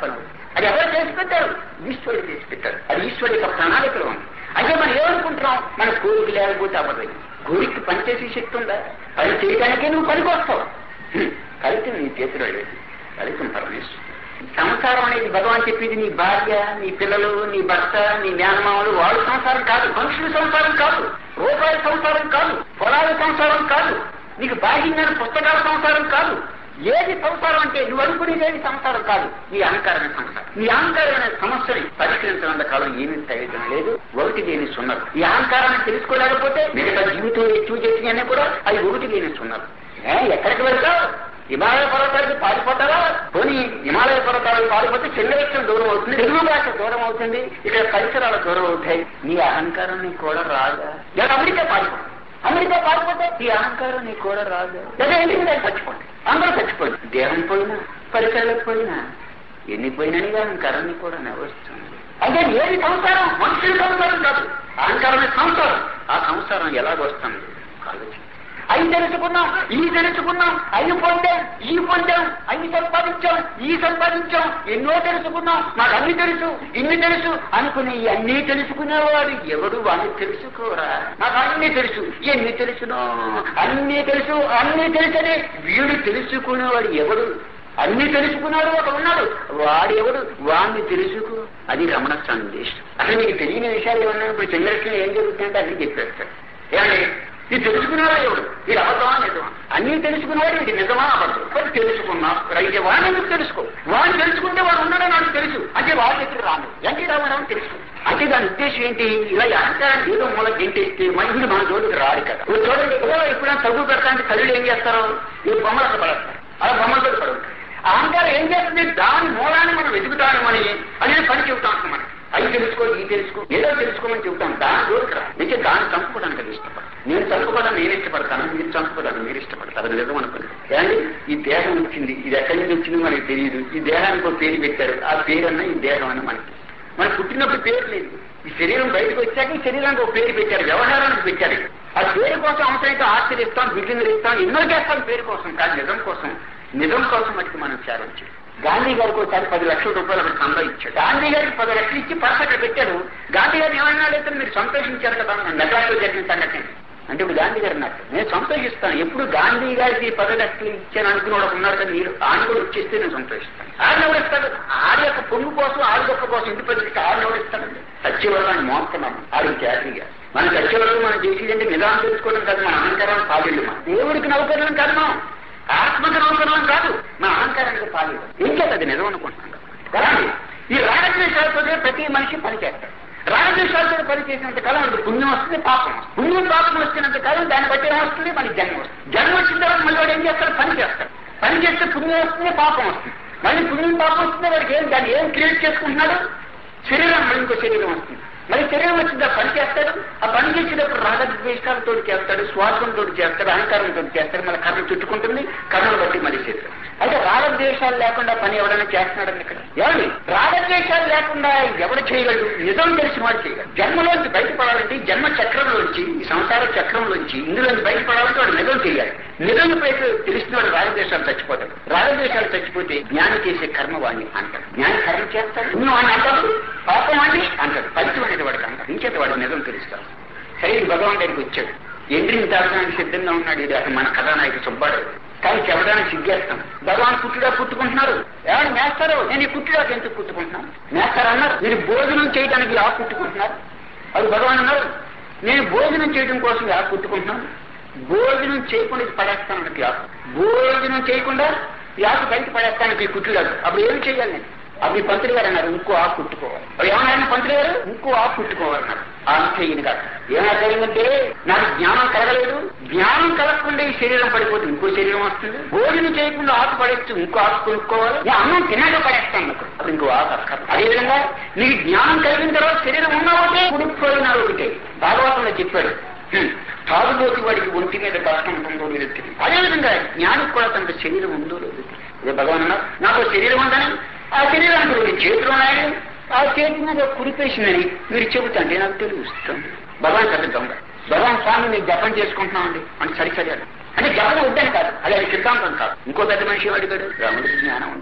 అది ఎవరు చేసి పెట్టారు ఈశ్వరుడు చేసి పెట్టారు అది ఈశ్వరుడు యొక్క ప్రణాళికలో ఉంది అంటే మనం ఏమనుకుంటున్నాం మన కోరిక లేకపోతే అవ్వదు కోరిక పనిచేసే శక్తి ఉందా పని చేయడానికే నువ్వు పనికొస్తావు హ్మ్. ఫలితం నీ చేతిలో లేదు ఫలితం పరమేశ్వరుడు సంసారం అనేది భగవాన్ చెప్పింది నీ భార్య నీ పిల్లలు నీ భర్త నీ మేనమామలు వాళ్ళ సంసారం కాదు మనుషుల సంసారం కాదు రూపాయల సంసారం కాదు పొలాల సంసారం కాదు నీకు బాహ్యమైన పుస్తకాల సంసారం కాదు ఏది సంసారం అంటే నువ్వు అనుకునేది ఏది సంసారం కాదు నీ అహంకారమైన సంసారం నీ అహంకారమైన సమస్యని పరిష్కరించినంత కాలం ఏమీ ప్రయోజనం లేదు ఒకటి లేని సున్నారు ఈ అహంకారాన్ని తెలుసుకోలేకపోతే మిగతా జీవితం చూసి చేసినా కూడా అది ఒకటి లేని సున్నారు ఏ, ఎక్కడికి వెళ్తావు హిమాలయ పర్వతాలకు పారిపోతారా పోనీ హిమాలయ పర్వతాలకు పారిపోతే చెల్లెక్షం దూరం అవుతుంది తెలుగు భాష దూరం అవుతుంది ఇక్కడ పరిసరాలు దూరం అవుతాయి నీ అహంకారం నీకు కూడా రాదా లేదా అమెరికా పారిపో అమెరికా పారిపోతే ఈ అహంకారం నీకు కూడా రాదా లేదా ఇండియా చచ్చిపోండి అందరూ చచ్చిపోండి దేహం పోయినా పరిసరాలకు పోయినా ఎన్ని పోయినా నీ అహంకారం నీకు కూడా వస్తుంది అంటే ఏది సంసారం మనుషుల సంసారం కాదు అహంకారమే సంసారం ఆ సంసారం ఎలాగొస్తుంది ఆలోచించు అవి తెలుసుకున్నాం ఈ తెలుసుకున్నాం అవి పొందాం ఈ పొందాం అవి సంపాదించాం ఈ సంపాదించాం ఎన్నో తెలుసుకున్నాం మాకు అన్ని తెలుసు ఇన్ని తెలుసు అనుకుని ఈ అన్ని తెలుసుకునేవాడు ఎవడు వాడిని తెలుసుకోరా నాకు అన్ని తెలుసు ఎన్ని తెలుసునో అన్ని తెలుసు అన్ని తెలుసని వీడు తెలుసుకునేవాడు ఎవడు అన్ని తెలుసుకున్నాడు ఒక ఉన్నాడు వాడు ఎవడు వాడిని తెలుసుకో అది రమణ సందేశం అసలు మీకు తెలియని విషయాలు ఏమన్నా ఇప్పుడు చంద్రకృష్ణ ఏం జరుగుతుందంటే అన్ని చెప్పేస్తాడు ఏమండి ఇది తెలుసుకున్నాడు ఎవడు ఇది అబద్ధమా నిజమా అన్ని తెలుసుకున్నాడు ఇది నిజమా అబద్ధం మరి తెలుసుకున్నా అయితే వాడిని ఎందుకు తెలుసుకో వాడిని తెలుసుకుంటే వాడు ఉన్నాడని నాకు తెలుసు అంటే వాడి దగ్గర రాను ఎన్టీ రామారావు తెలుసు అంటే దాని ఉద్దేశం ఏంటి ఇలా అహంకారాన్ని ఏదో మూల గెంటేస్తే మనుషులు మన జోలికి రాడు కదా ఇప్పుడు చూడండి ఏదో ఎప్పుడైనా తగ్గు పెడతానికి తల్లులు ఏం చేస్తారు ఈ బొమ్మలు అక్కడ పడతారు అలా బొమ్మలతో పడతారు అహంకారం ఏం చేస్తుంది దాని మూలాన్ని మనం వెతుకుతామని అనేది పని చెబుతాం మనం అవి తెలుసుకో ఈ తెలుసుకో ఏదో తెలుసుకోమని చెబుతాను దాని జోలికి రా నిజం దాన్ని చంపుకోవడానికి అది ఇష్టపడతాను నేను చంపుకోవడం నేను ఇష్టపడతాను మీరు చంపుకోవడానికి మీరు ఇష్టపడతారు అది నిజం అనుకోండి కానీ ఈ దేహం వచ్చింది ఇది ఎక్కడి నుంచి వచ్చింది మనకి తెలియదు ఈ దేహానికి ఒక పేరు పెట్టారు ఆ పేరు అన్న ఈ దేహం అన్న మనకి మనం పుట్టినప్పుడు పేరు లేదు ఈ శరీరం బయటకు వచ్చాక ఈ శరీరానికి ఒక పేరు పెట్టారు వ్యవహారానికి పెట్టారు ఆ పేరు కోసం అవసరమైతే ఆశ్చర్యిస్తాం విజృంభిస్తాం ఎన్నో చేస్తాం పేరు కోసం కానీ నిజం కోసం నిజం కోసం మటుకు మనం చేరవచ్చు గాంధీ గారికి ఒకసారి పది లక్షల రూపాయలు అక్కడ సందా ఇచ్చాడు గాంధీ గారికి పది లక్షలు ఇచ్చి పర్స్ అక్కడ పెట్టాడు గాంధీ గారిని ఏమైనా లేదు మీరు సంతోషించారు కదా మెడ్రాస్లో జరిగిన సంఘటన అంటే ఇప్పుడు గాంధీ గారు నాకు నేను సంతోషిస్తాను ఎప్పుడు గాంధీ గారికి పది లక్షలు ఇచ్చాను అనుకుని వాడు ఉన్నారు కదా మీరు ఆయన కూడా వచ్చేస్తే నేను సంతోషిస్తాను ఆయన ఎవరు ఇస్తాడు ఆడి యొక్క పొంగు కోసం ఆడి గొప్ప కోసం ఇంటి పద్ధతికి ఆడిని ఎవరు ఇస్తాడండి సత్యవరాన్ని మోస్తున్నాం ఆడికి చాకరీగా మన సత్యవరం మనం చేసేదంటే నిదానం తెలుసుకోవడం కాదు మన అహంకారాన్ని పాలిళ్ళు మన దేవుడికి నౌకర్యం కాదు మనం ఆత్మక నౌకర్యం కాదు మన అహంకారానికి పాలిళ్ళు ఇంకేది అది నిజం అనుకుంటున్నాం కదా ఈ రాగద్వేషాలతో ప్రతి మనిషి పని చేస్తాడు రాగద్వేషాలతో పని చేసినంత కాలం మనకు పుణ్యం వస్తుంది పాపం వస్తుంది పుణ్యం పాపం వచ్చినంత కాలం దాన్ని బట్టి ఏమొస్తుంది మనకి జన్మ వస్తుంది జన్మ వచ్చిన తర్వాత మళ్ళీ వాడు ఏం చేస్తాడు పని చేస్తాడు పని చేస్తే పుణ్యం వస్తుంది పాపం వస్తుంది మళ్ళీ పుణ్యం పాపం వస్తుంది వాడికి ఏం దాన్ని ఏం క్రియేట్ చేసుకుంటున్నాడు శరీరం మళ్ళీ ఇంకో శరీరం వస్తుంది మళ్ళీ శరీరం వచ్చిందా పని చేస్తాడు ఆ పని చేసేటప్పుడు రాగద్వేషాలతో చేస్తాడు స్వార్థంతో చేస్తాడు అహంకారంతో చేస్తాడు మళ్ళీ కర్ర చుట్టుకుంటుంది కర్రను బట్టి మళ్ళీ శరీరం అయితే రాగద్వేషాలు లేకుండా పని ఎవడైనా చేస్తున్నాడని ఇక్కడ ఏమండి రాగద్వేషాలు లేకుండా ఎవడు చేయగలడు నిజం తెలిసిన వాడు చేయగలడు జన్మలోంచి బయటపడాలంటే ఈ జన్మ చక్రంలోంచి ఈ సంసార చక్రంలోంచి ఇందులోంచి బయటపడాలంటే వాడు నిజం చేయాలి నిజం పైకి తెలిసిన వాడు రాగద్వేషాలు చచ్చిపోతాడు రాగద్వేషాలు చచ్చిపోతే జ్ఞాని చేసే కర్మ వాడిని అంటాడు జ్ఞాని కర్మ చేస్తాడు నువ్వు వాడిని అంటాడు పాపం వాడిని అంటాడు ఫలితం అనేది వాడికి అంటాడు ఇంకేత వాడు నిజం తెలుస్తాడు సరే భగవాన్ దగ్గరికి వచ్చాడు ఎండ్రిని తాగడానికి సిద్ధంగా ఉన్నాడు ఇది అసలు మన కథానాయకు సుబ్బారావు కానీ చెప్పడానికి సిగ్గేస్తాం భగవాన్ పుట్టుడా పుట్టుకుంటున్నారు ఎవరు మేస్తారు నేను ఈ పుట్టుడాకి ఎందుకు పుట్టుకుంటున్నాను మేస్తారు అన్నారు మీరు భోజనం చేయడానికి ఎలా పుట్టుకుంటున్నారు అది భగవాన్ అన్నారు నేను భోజనం చేయడం కోసం ఎలా పుట్టుకుంటున్నాను భోజనం చేయకుండా ఇది పడేస్తాను అన్నట్టు యాకు భోజనం చేయకుండా యాకు బయట పడేస్తానికి ఈ కుట్టులాగా అప్పుడు ఏమి చేయాలి నేను అప్పుడు పంతులు గారు అన్నారు ఇంకో ఆకు కుట్టుకోవాలి అప్పుడు ఏమన్నారు పంతులు గారు ఇంకో ఆకు కుట్టుకోవాలన్నారు అంతే ఇది కాదు ఏమైందంటే నాకు జ్ఞానం కలగలేదు జ్ఞానం కలగకుండా ఈ శరీరం పడిపోతుంది ఇంకో శరీరం వస్తుంది భోజనం చేయకుండా ఆకు పడేస్తూ ఇంకో ఆకు కొనుక్కోవాలి నేను అన్నం తిన్నాక పడేస్తాను నాకు అప్పుడు ఇంకో ఆకు అక్కర్ అదేవిధంగా నీకు జ్ఞానం కలిగిన తర్వాత శరీరం ఉన్నా ఒకటే కుడిపోయినా ఒకటే భాగవతంలో చెప్పాడు హ్మ్. తాగుబోతు వాడికి ఒంటి మీద కష్టం ఉంటుందో లేదో తెలియదు అదేవిధంగా జ్ఞానికి కూడా తనకు శరీరం ఉందో లేదో తెలియదు. ఇదే భగవాన్ అన్నారు నాకు శరీరం ఉందని ఆ శరీరానికి రెండు చేతులు ఉన్నాయని ఆ చేతి మీద కురిపేసిందని మీరు చెబుతంటే నాకు తెలుస్తుంది భగవాన్ సరే దొంగ భగవాన్ స్వామి మీరు జపం చేసుకుంటున్నామండి అని సరిసరి అంటే జపం వద్దని కాదు అది అది సిద్ధాంతం కాదు ఇంకో పెద్ద మనిషి అడిగాడు రాముడికి జ్ఞానం ఉంటుంది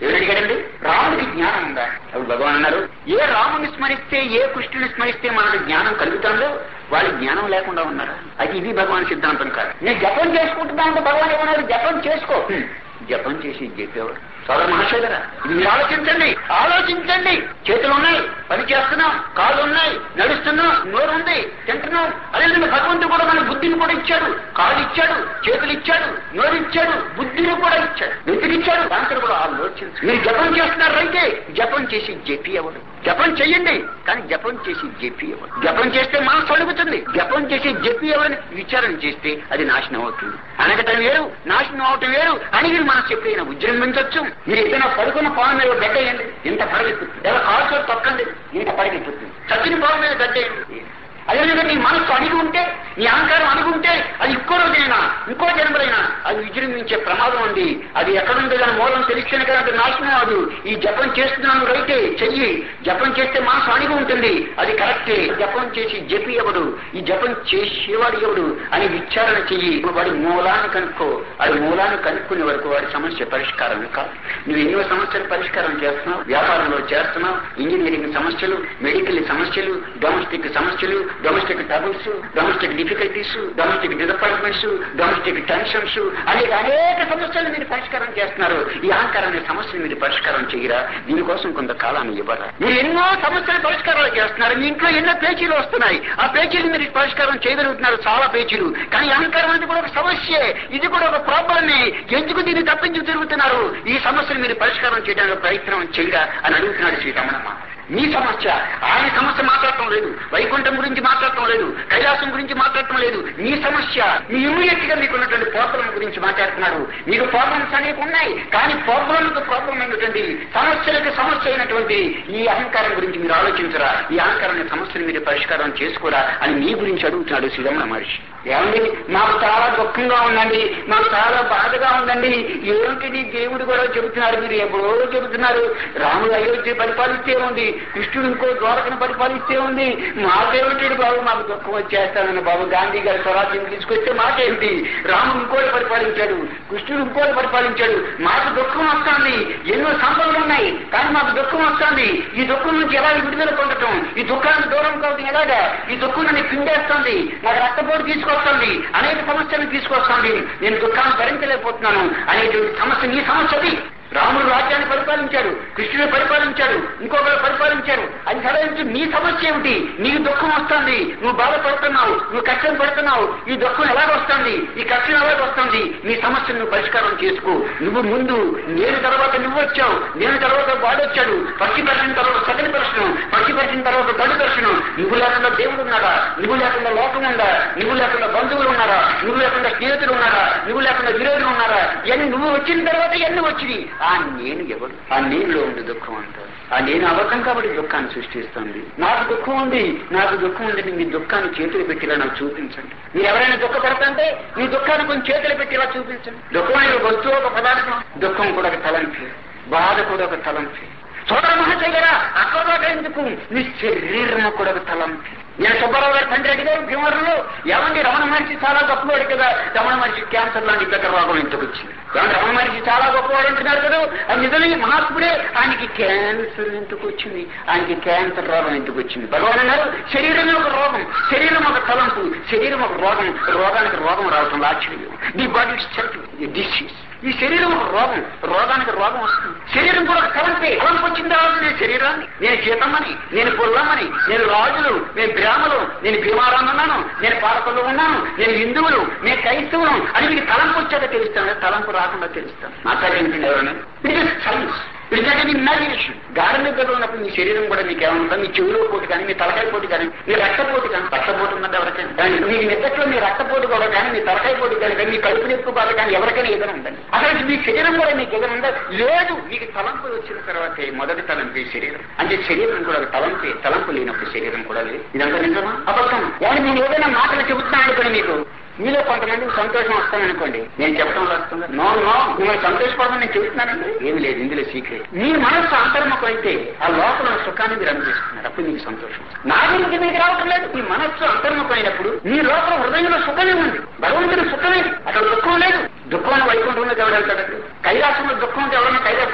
ఎవరు అడిగాడండి రాముడికి జ్ఞానం ఉందా అప్పుడు భగవాన్ అన్నారు ఏ రాముని స్మరిస్తే ఏ కృష్ణుని స్మరిస్తే మనకు జ్ఞానం కలుగుతుందో వాళ్ళు జ్ఞానం లేకుండా ఉన్నారు అది ఇది భగవాన్ సిద్ధాంతం కాదు నేను జపం చేసుకుంటున్నా అంటే భగవాన్ ఏమన్నారు జపం చేసుకో హ్మ్. జపం చేసి చెప్పేవాడు సోదర మహాశేఖర ఇది మీరు ఆలోచించండి ఆలోచించండి చేతులు ఉన్నాయి పని చేస్తున్నాం కాళ్ళు ఉన్నాయి నడుస్తున్నాం నోరు ఉంది తింటున్నాం అదేవిధంగా భగవంతుడు కూడా మన బుద్ధిని కూడా ఇచ్చాడు కాళ్ళు ఇచ్చాడు చేతులు ఇచ్చాడు నోరు ఇచ్చాడు బుద్ధిని కూడా ఇచ్చాడు బుద్ధిని ఇచ్చాడు దాంట్లో కూడా ఆలోచించు మీరు జపం చేస్తున్నారు అయితే జపం చేసి జపి అవ్వడు జపం చెయ్యండి కానీ జపం చేసి జపి అవ్వడు జపం చేస్తే మనసు అడుగుతుంది జపం చేసి జపి అవ్వని విచారణ చేస్తే అది నాశనం అవుతుంది అనగటం వేరు నాశనం అవటం వేరు అణిగిన మనసు ఎప్పుడైనా ఉజృంభించవచ్చు మీరు ఏదైనా పడుకున్న పాము మీద గడ్డేయండి ఇంత పరిగెత్తుతుంది లేదా కాల్చో తొక్కండి ఇంత పరిగెత్తుతుంది చచ్చిన పాము మీద గడ్డేయండి అదేవిధంగా నీ మనసు అణిగి ఉంటే నీ అహంకారం అణిగి ఉంటే అది ఇంకో రోజైనా ఇంకో జన్మలైనా అది విజృంభించే ప్రమాదం ఉంది అది ఎక్కడుందో దాని మూలం తెలిస్తేనే కదా అది నాశనం అదు ఈ జపం చేస్తున్నాను రైతే చెయ్యి జపం చేస్తే మనసు అణిగి ఉంటుంది అది కరెక్టే జపం చేసి జపి ఎవడు ఈ జపం చేసేవాడు ఎవడు అని విచారణ చెయ్యి వాడి మూలాన్ని కనుక్కో వాడి మూలాన్ని కనుక్కునే వరకు వాడి సమస్య పరిష్కారం కాదు నువ్వు ఎన్నో సమస్యలు పరిష్కారం చేస్తున్నావు వ్యాపారంలో చేస్తున్నావు ఇంజనీరింగ్ సమస్యలు మెడికల్ సమస్యలు డొమెస్టిక్ సమస్యలు domestic troubles domestic difficulties domestic disappointments domestic tensions అనేక అనేక సమస్యలు మీరు పరిష్కారం చేస్తున్నారు ఈ అహంకారం అనే సమస్యను మీరు పరిష్కారం చేయరా దీనికోసం కొంత కాలాన్ని ఇవ్వరా మీరు ఎన్నో సమస్యలు పరిష్కారాలు చేస్తున్నారు మీ ఇంట్లో ఎన్నో పేచీలు వస్తున్నాయి ఆ పేచీలు మీరు పరిష్కారం చేయగలుగుతున్నారు చాలా పేచీలు కానీ ఈ అహంకారం అనేది కూడా ఒక సమస్యే ఇది కూడా ఒక ప్రాబ్లమే ఎందుకు దీన్ని తప్పించి తిరుగుతున్నారు ఈ సమస్యను మీరు పరిష్కారం చేయడానికి ప్రయత్నం చేయరా అని అడుగుతున్నాడు శ్రీరమణమ్మ మీ సమస్య ఆయన సమస్య మాట్లాడటం లేదు వైకుంఠం గురించి మాట్లాడటం లేదు కైలాసం గురించి మాట్లాడటం లేదు మీ సమస్య మీ ఇమ్మీడియట్ గా మీకు ఉన్నటువంటి ప్రాబ్లం గురించి మాట్లాడుతున్నారు మీకు ప్రాబ్లమ్స్ అనేవి ఉన్నాయి కానీ ప్రాబ్లంకు ప్రాబ్లం అయినటువంటి సమస్యలకు సమస్య అయినటువంటి ఈ అహంకారం గురించి మీరు ఆలోచించరా ఈ అహంకారాన్ని సమస్యను మీరు పరిష్కారం చేసుకోరా అని మీ గురించి అడుగుతున్నాడు శ్రీరమణ మహర్షి ఏమండి మాకు చాలా దుఃఖంగా ఉందండి మాకు చాలా బాధగా ఉందండి ఏమిటి దేవుడు కూడా చెబుతున్నారు మీరు ఎప్పుడో చెబుతున్నారు రాముడు అయోధ్య పరిపాలిస్తే ఉంది కృష్ణుడు ఇంకో ద్వారకను పరిపాలిస్తే ఉంది మాకేమిటి బాబు మాకు దుఃఖం వచ్చేస్తానని బాబు గాంధీ గారి స్వరాజ్యం తీసుకొస్తే మాకేంటి రాముడు ఇంకోటి పరిపాలించాడు కృష్ణుడు ఇంకోటి పరిపాలించాడు మాకు దుఃఖం వస్తుంది ఎన్నో సంపదలు ఉన్నాయి కానీ మాకు దుఃఖం వస్తుంది ఈ దుఃఖం నుంచి ఎలా విడుదల పొందటం ఈ దుఃఖానికి దూరం కావడం ఎలాగా ఈ దుఃఖం నన్ను పిండేస్తుంది నాకు రక్తపోటు తీసుకొస్తుంది అనేక సమస్యలను తీసుకొస్తుంది నేను దుఃఖాన్ని భరించలేకపోతున్నాను అనేటువంటి సమస్య నీ సమస్యది రాముడు రాజ్యాన్ని పరిపాలించాడు కృష్ణుడు పరిపాలించాడు ఇంకొకరు పరిపాలించాడు అది సరైన నీ సమస్య ఏమిటి నీకు దుఃఖం వస్తుంది నువ్వు బాధపడుతున్నావు నువ్వు కష్టం పడుతున్నావు ఈ దుఃఖం ఎలాగ వస్తుంది ఈ కష్టం ఎలాగ వస్తుంది నీ సమస్యను నువ్వు పరిష్కారం చేసుకో నువ్వు ముందు నేను తర్వాత నువ్వు వచ్చావు నేను తర్వాత వాడు వచ్చాడు పక్షి పరిచిన తర్వాత సగలి దర్శనం పక్షి పరిచిన తర్వాత గడు దర్శనం నువ్వు లేకుండా దేవుడు ఉన్నాడా నువ్వు లేకుండా లోకం ఉందా నువ్వు లేకుండా బంధువులు ఉన్నారా నువ్వు లేకుండా స్నేహితులు ఉన్నారా నువ్వు లేకుండా విరోధులు ఉన్నారా ఇవన్నీ నువ్వు వచ్చిన తర్వాత ఎన్ని వచ్చినాయి ఆ నేను ఎవడు ఆ నేనులో ఉంది దుఃఖం అంటారు ఆ నేను అబద్ధం కాబట్టి దుఃఖాన్ని సృష్టిస్తుంది నాకు దుఃఖం ఉంది నాకు దుఃఖం ఉంది మీ దుఃఖాన్ని చేతులు పెట్టిలా నాకు చూపించండి మీరు ఎవరైనా దుఃఖపడతంటే మీ దుఃఖాన్ని కొంచెం చేతులు పెట్టిలా చూపించండి దుఃఖం అనేది ఒక వస్తువు ఒక పదార్థం దుఃఖం కూడా ఒక తలంపి బాధ కూడా ఒక తలంపి సోదర మహాశైలరా అక్కడ ఎందుకు నీ శరీరం కూడా ఒక తలంపి నేను సుబ్బారావు గారు తండ్రి అడిగారు భీమవరంలో ఏమండి రమణ మహర్షి చాలా గొప్పవాడు కదా రమణ మహర్షి క్యాన్సర్ లాంటి పెద్ద రోగం ఎందుకు వచ్చింది ఏమంటే రమణ మహర్షి చాలా గొప్పవాడు అంటున్నారు కదా అది నిజమే మహాత్ముడే ఆయనకి క్యాన్సర్ ఎందుకు వచ్చింది ఆయనకి క్యాన్సర్ రోగం ఎందుకు వచ్చింది భగవాన్ అన్నారు శరీరమే ఒక రోగం శరీరం ఒక తలంపు శరీరం ఒక రోగం రోగానికి రోగం రావటం ఆశ్చర్యం ది బాడీ సెల్ఫ్ డిసీజ్ ఈ శరీరం ఒక రోగం రోగానికి రోగం వస్తుంది శరీరం కూడా ఒక తలంపే తలంపు వచ్చిన తర్వాత నేను శరీరాన్ని నేను సీతమ్మని నేను పుల్లమ్మని నేను రాజులు నేను బ్రాహ్మలు నేను భీమారాన్ని ఉన్నాను నేను పాలకులు ఉన్నాను నేను హిందువులు నేను క్రైస్తవులు అని మీకు తలంపు వచ్చాక తెలుస్తాను తలంపు రాకుండా తెలుస్తాను మాట్లాడేంటి ఎవరైనా it is science it is imagination గాఢ నిద్రలో ఉన్నప్పుడు మీ శరీరం కూడా మీకు ఏమన్నా మీ చెవిలో పోటు కానీ మీ తలకాయ పోటు కానీ మీ రక్తపోటు కానీ రక్తపోటు ఉన్నది ఎవరికైనా కానీ మీ నిద్రలో మీ రక్తపోటు కూడా కానీ మీ తలకాయ పోటు కానీ కానీ మీ కడుపు నొప్పి బాధ కానీ ఎవరికైనా ఏదైనా ఉందండి అసలు మీ శరీరం కూడా మీకు ఏదైనా ఉందా లేదు మీకు తలంపు వచ్చిన తర్వాతే మొదటి తలంపే శరీరం అంటే శరీరం కూడా ఒక తలంపే తలంపు లేనప్పుడు శరీరం కూడా లేదు ఇదంతా నిజమా అబద్ధం కానీ నేను ఏదైనా మాటలు చెబుతున్నాను అనుకోండి మీకు మీలో కొంతమందికి సంతోషం వస్తాననుకోండి నేను చెప్పడం వస్తుంది నో నో మిమ్మల్ని సంతోషపడమని నేను చెబుతున్నానండి ఏమి లేదు ఇందులో సీక్రెట్ మీ మనస్సు అంతర్ముఖం అయితే ఆ లోపల ఉన్న సుఖాన్ని మీరు అనుభవిస్తున్నారు అప్పుడు మీకు సంతోషం నా గురించి మీకు రావటం లేదు మీ మనస్సు అంతర్ముఖం అయినప్పుడు మీ లోపల హృదయంలో సుఖమే ఉంది భగవంతుడి సుఖమే అక్కడ దుఃఖం లేదు దుఃఖం వైకుంఠంలో ఎవరు వెళ్తాడండి కైలాసంలో దుఃఖం ఉంటే ఎవరైనా కైలాసాన్ని కోరుకుని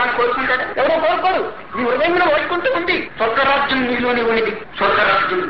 కోరుకుంటాడు ఎవరో కోరుకోరు నీ హృదయంలో ఓడుకుంటూ ఉంది స్వర్గరాజ్యం నీలోనే ఉన్నది స్వర్గరాజ్యం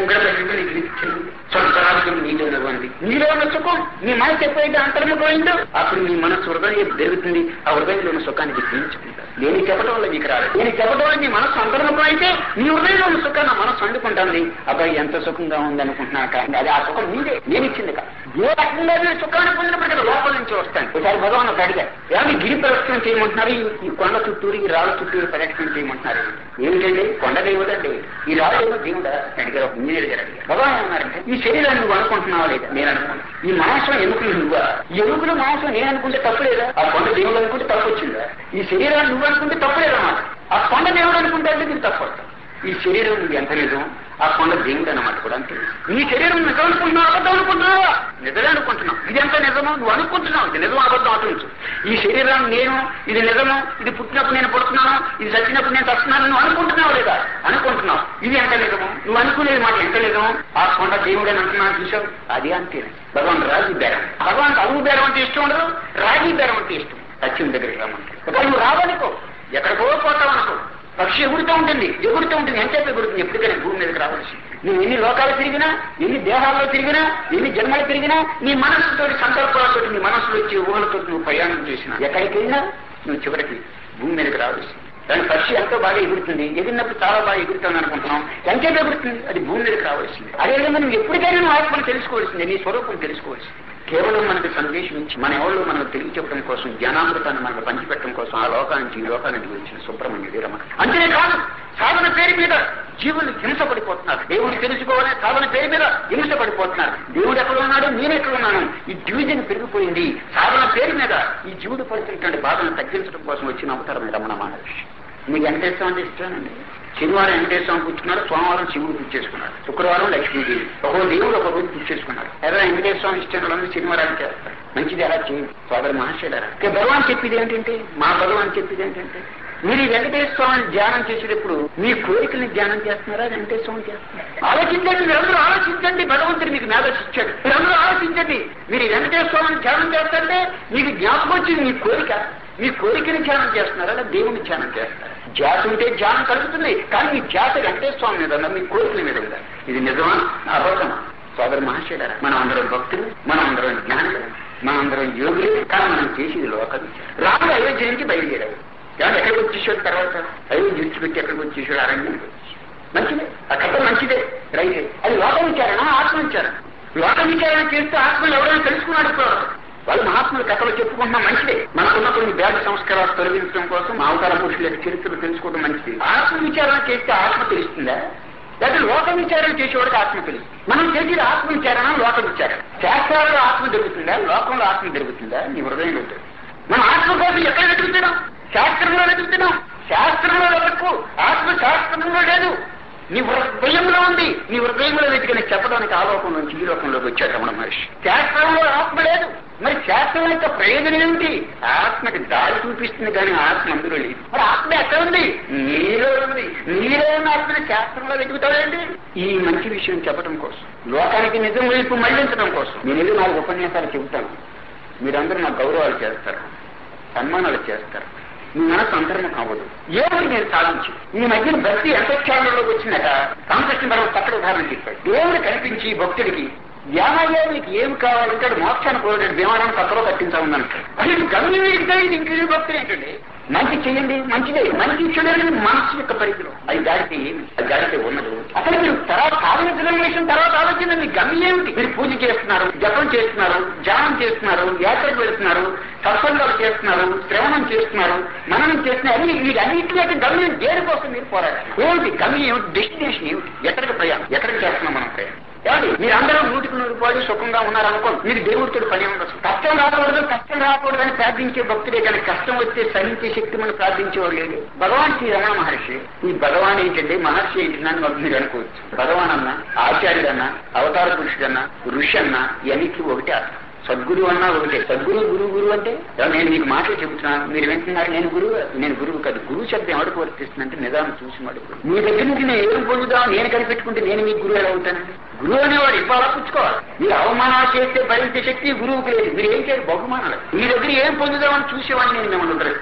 దిక్కు స్వర్గరాజ్యం నీలోనే ఉంది నీలో ఉన్న సుఖం నీ మనసు ఎప్పుడైతే అంతర్ముఖమైందో అప్పుడు నీ మనసు హృదయం పెరుగుతుంది ఆ హృదయంలో ఉన్న సుఖానికి తీర్చుకుంటారు నేను చెప్పడం వల్ల నీకు రాలేదు నేను చెప్పడం వల్ల నీ మనసు అంతర్ముఖం అయితే నీ హృదయంలో ఉన్న సుఖాన్ని నా మనసు వండుకుంటాను అబ్బాయి ఎంత సుఖంగా ఉంది అనుకుంటున్నా కానీ అది ఆ సుఖం నీదే నేను ఇచ్చింది కాదు ఏ రకంగా మీరు సుఖాన్ని పొందినప్పుడు కదా లోపల నుంచి వస్తాను ఒకసారి భగవాన్ ఒక అడిగారు ఏమని గిరి ప్రదక్షిణ చేయమంటున్నారు ఈ- ఈ కొండ చుట్టూరు ఈ రాళ్ళ చుట్టూరు ప్రదక్షిణ చేయమంటున్నారు ఏమిటండి కొండ దేవుడండి ఈ రాళ్ళు ఏమో దేవుడా అడిగారు ఒక ఇంజనీర్ గారు అడిగారు భగవాన్ అన్నారంటే ఈ శరీరాన్ని నువ్వు అనుకుంటున్నావా లేదా నేను అనుకున్నాను ఈ మాంసం ఎముకలు నువ్వా ఈ ఎముకలు మాంసం నేను అనుకుంటే తప్పు లేదా ఆ కొండ దేవుడు అనుకుంటే తప్పు వచ్చిందా ఈ శరీరాన్ని నువ్వు అనుకుంటే తప్పు లేదన్నమాట ఆ కొండ దేవుడు అనుకుంటే అంటే నీకు తప్పు అవుతుంది. ఈ శరీరం నువ్వు ఎంత నిజం ఆ కొండ దేవుడు అన్నమాట కూడా అంతే నీ శరీరం నిజం అనుకుంటున్నావు అబద్ధం అనుకుంటున్నావా నిజమే అనుకుంటున్నావు ఇది ఎంత నిజమో నువ్వు అనుకుంటున్నావు ఇది నిజం అబద్ధం అటు ఈ శరీరాన్ని నేను ఇది నిజము ఇది పుట్టినప్పుడు నేను పుడుతున్నాను ఇది చచ్చినప్పుడు నేను చస్తున్నాను నువ్వు అనుకుంటున్నావు లేదా అనుకుంటున్నావు ఇది ఎంత నిజము నువ్వు అనుకునేది మాట ఎంత నిజం ఆ కొండ దేవుడు అని అంటున్నాను చూసావు అది అంతే భగవాన్ రాజీ బేరం భగవాన్ అరువు బేరం అంటే ఇష్టం ఉండదు రాజీ బేరం అంటే ఇష్టం సత్యం దగ్గరికి రమ్మంటే ఒకవేళ నువ్వు రావనుకో ఎక్కడికో పోతావు అనుకో పక్షి ఎగురుతూ ఉంటుంది ఎగురుతూ ఉంటుంది ఎంతసేపు ఎగురుతుంది ఎప్పటికైనా భూమి మీదకి రావాల్సి నువ్వు ఎన్ని లోకాలు తిరిగినా ఎన్ని దేహాల్లో తిరిగినా ఎన్ని జన్మలు తిరిగినా నీ మనస్సుతో సంకల్పాలతో నీ మనస్సులో వచ్చే ఊహలతో నువ్వు ప్రయాణం చేసినా ఎక్కడికి వెళ్ళినా నువ్వు చివరికి భూమి మీదకి రావాల్సి దాని పక్షి ఎంతో బాగా ఎగురుతుంది ఎగిరినప్పుడు చాలా బాగా ఎగురుతుంది అనుకుంటున్నాం ఎంతసేపు ఎగురుతుంది అది భూమి మీదకి రావాల్సింది అదేవిధంగా నువ్వు ఎప్పటికైనా నువ్వు ఆత్మను తెలుసుకోవాల్సిందే నీ స్వరూపం తెలుసుకోవాల్సింది కేవలం మనకు సందేశం ఇచ్చి మన ఎవరు మనకు తెలియచెప్పడం కోసం జ్ఞానామృతాన్ని మనకు పంచిపెట్టడం కోసం ఆ లోకానికి ఈ లోకానికి వచ్చిన సుబ్రహ్మణ్య రమణ అంతేనే కాదు సాధన పేరు మీద జీవులు హింసపడిపోతున్నారు దేవుడు తెలుసుకోవాలనే సాధన పేరు మీద హింసపడిపోతున్నారు దేవుడు ఎక్కడ ఉన్నాడు నేను ఎక్కడ ఉన్నాను ఈ డివిజన్ పెరిగిపోయింది సాధన పేరు మీద ఈ జీవుడు పడుతున్నటువంటి బాధను తగ్గించడం కోసం వచ్చిన అవతారం రమణ మహర్షి మీకు వెంకటేశ్వరం అంటే ఇష్టమేనండి శనివారం వెంకటేశ్వరం పుచ్చుకున్నారు సోమవారం శివుడు పూజ చేసుకున్నారు శుక్రవారం లక్ష్మీదేవి ఒక్కో దేవుడు ఒక రోజు పూజ చేసుకున్నారు ఎర్ర వెంకటేశ్వరం ఇష్టం వాళ్ళందరూ శనివారాలు చేస్తారు మంచిది ఎలా చేయండి సోదరు మహాశయులారా ఇక భగవాన్ చెప్పేది ఏంటంటే మా భగవాన్ చెప్పేది ఏంటంటే మీరు ఈ వెంకటేశ్వర స్వామిని ధ్యానం చేసేటప్పుడు మీ కోరికల్ని ధ్యానం చేస్తున్నారా వెంకటేశ్వర స్వామి చేస్తున్నారా ఆలోచించండి మీరందరూ ఆలోచించండి భగవంతుడు మీకు మేధస్సు ఇచ్చాడు మీరందరూ ఆలోచించండి మీరు ఈ వెంకటేశ్వర స్వామిని ధ్యానం చేస్తుంటే మీకు జ్ఞాపకం వచ్చింది మీ కోరిక మీ కోరికని ధ్యానం చేస్తున్నారా లేదా దేవుని ధ్యానం చేస్తారా ధ్యాస ఉంటే ధ్యానం కలుగుతుంది కానీ మీ ధ్యాస వెంకటేశ్వర స్వామి మీద ఉందా మీ కోరికల మీద ఉందా ఇది నిజమా అబద్ధమా సోదరు మహాశయులారా మనం అందరం భక్తులు మనం అందరం జ్ఞానులు మనం అందరం యోగులు కానీ మనం చేసేది లోకం రాముడు అయోధ్య నుంచి బయలుదేరాడు కానీ ఎక్కడికి వచ్చేసాడు తర్వాత అయోధ్య విడిచిపెట్టి ఎక్కడికి వచ్చేసాడు అరణ్యానికి మంచిదే ఆ కథ మంచిదే రైతే అది లోక విచారణ ఆత్మ విచారణ లోక విచారణ చేస్తే ఆత్మలు ఎవరైనా తెలుసుకున్నాడు ఇప్పుడు వాళ్ళు మహాత్ములు కథలు చెప్పుకుంటున్నా మంచిదే మనకున్న కొన్ని బ్యాడ్ సంస్కారాలు తొలగించడం కోసం మా అవతార పురుషుల యొక్క చరిత్రలు తెలుసుకోవడం మంచిది ఆత్మ విచారణ చేస్తే ఆత్మ తెలుస్తుందా లేదా లోక విచారణ చేసేవాడికి ఆత్మ తెలుస్తుంది మనం చేసేది ఆత్మ విచారణ లోక విచారణ శాస్త్రాలలో ఆత్మ దొరుకుతుందా లోకంలో ఆత్మ దొరుకుతుందా నీ హృదయంలో ఉంటుంది మనం ఆత్మ కోసం ఎక్కడ వెతుకుతున్నాం శాస్త్రంలో వెతుకుతున్నాం శాస్త్రంలో వెతకు ఆత్మ శాస్త్రంలో లేదు నీ హృదయంలో ఉంది నీ హృదయంలో వెతికిన చెప్పడానికి ఆ లోకం నుంచి ఈ లోకంలోకి వచ్చాడు రమణ మహర్షి శాస్త్రంలో ఆత్మ లేదు మరి శాస్త్రం యొక్క ప్రయోజనం ఏమిటి ఆత్మకి దారి చూపిస్తుంది కానీ ఆత్మ అందులో లేదు మరి ఆత్మ ఎక్కడ ఉంది నీలో ఉంది నీలో ఉన్న ఆత్మని శాస్త్రంలో వెతుకుతాడండి ఈ మంచి విషయం చెప్పడం కోసం లోకానికి నిజం వైపు మళ్లించడం కోసం నేను ఏదో నాలుగు ఉపన్యాసాలు చెబుతాను మీరందరూ నాకు గౌరవాలు చేస్తారు సన్మానాలు చేస్తారు మీ మనసు అంతర్ముఖం అవ్వదు ఏమని నేను సాధించి ఈ మధ్యన భక్తి ఎంతోత్సాహంలోకి వచ్చిందట రామకృష్ణ పరమ చక్కటి ఉదాహరణ చెప్పాడు దేవుడు కనిపించి భక్తుడికి ధ్యానయ్యా నీకు ఏమి కావాలంటే అది మోక్షాన్ని కోరాడు భీమానాన్ని కథలో కట్టించామన్నాడు అది గమనం ఏంటంటే ఇది ఇంకేమి భక్తులు ఏంటండి మంచి చేయండి మంచిదే మంచి చెడు మనస్సు యొక్క పరిధిలో అది దాడితే ఏమి అది దాడితే ఉన్నది అసలు మీరు తర్వాత సాధన విషయం తర్వాత ఆలోచన మీ గమ్యం ఏమిటి మీరు పూజ చేస్తున్నారు జపం చేస్తున్నారు ధ్యానం చేస్తున్నారు యాత్రకు వెళుతున్నారు సత్సంగాలు చేస్తున్నారు శ్రవణం చేస్తున్నారు మననం చేస్తున్నారు అన్ని వీటన్నిటి యొక్క గమ్యం దేనికోసం మీరు పోరాడాలి ఏమిటి గమ్యం ఏమిటి డెస్టినేషన్ ఏమిటి ఎక్కడికి ప్రయాణం ఎక్కడికి చేస్తున్నాం మనం ప్రయాణం ఏమండి మీరందరూ నూటికి నూరు రూపాయలు సుఖంగా ఉన్నారనుకో మీరు దేవుడితో పని ఉండదు కష్టం రాకూడదు కష్టం రాకూడదు అని ప్రార్థించే భక్తుడే కానీ కష్టం వచ్చే సహించే శక్తి మనం ప్రార్థించేవాడు లేదు భగవాన్ శ్రీ రమణ మహర్షి ఈ భగవాన్ ఏంటండి మహర్షి ఏంటని మాకు మీరు అనుకోవచ్చు భగవాన్ అన్న ఆచార్యుడన్నా అవతార పురుషుడన్నా ఋషి అన్నా ఇవన్నిటికీ ఒకటే అర్థం సద్గురు అన్నా ఒకటే సద్గురు గురువు గురువు అంటే ఏమో నేను మీకు మాటలు చెబుతున్నాను మీరు వింటున్నారు నేను గురువు నేను గురువు కాదు గురువు శబ్దం ఎవరికి వర్తిస్తుందంటే నిదానం చూసి మడుకు మీ దగ్గర నుంచి నేను ఏం పొందుదాం నేను కనిపెట్టుకుంటే నేను మీకు గురువు ఎలా అవుతానండి గురువు అనేవాడు ఇవ్వాలా పుచ్చుకోవాలి మీరు అవమానాలు చేస్తే భరించే శక్తి గురువుకి లేదు మీరు ఏం చేయరు బహుమానాలు మీ దగ్గర ఏం పొందుదామని చూసేవాడిని నేను మిమ్మల్ని ఉద్ధరిస్తాను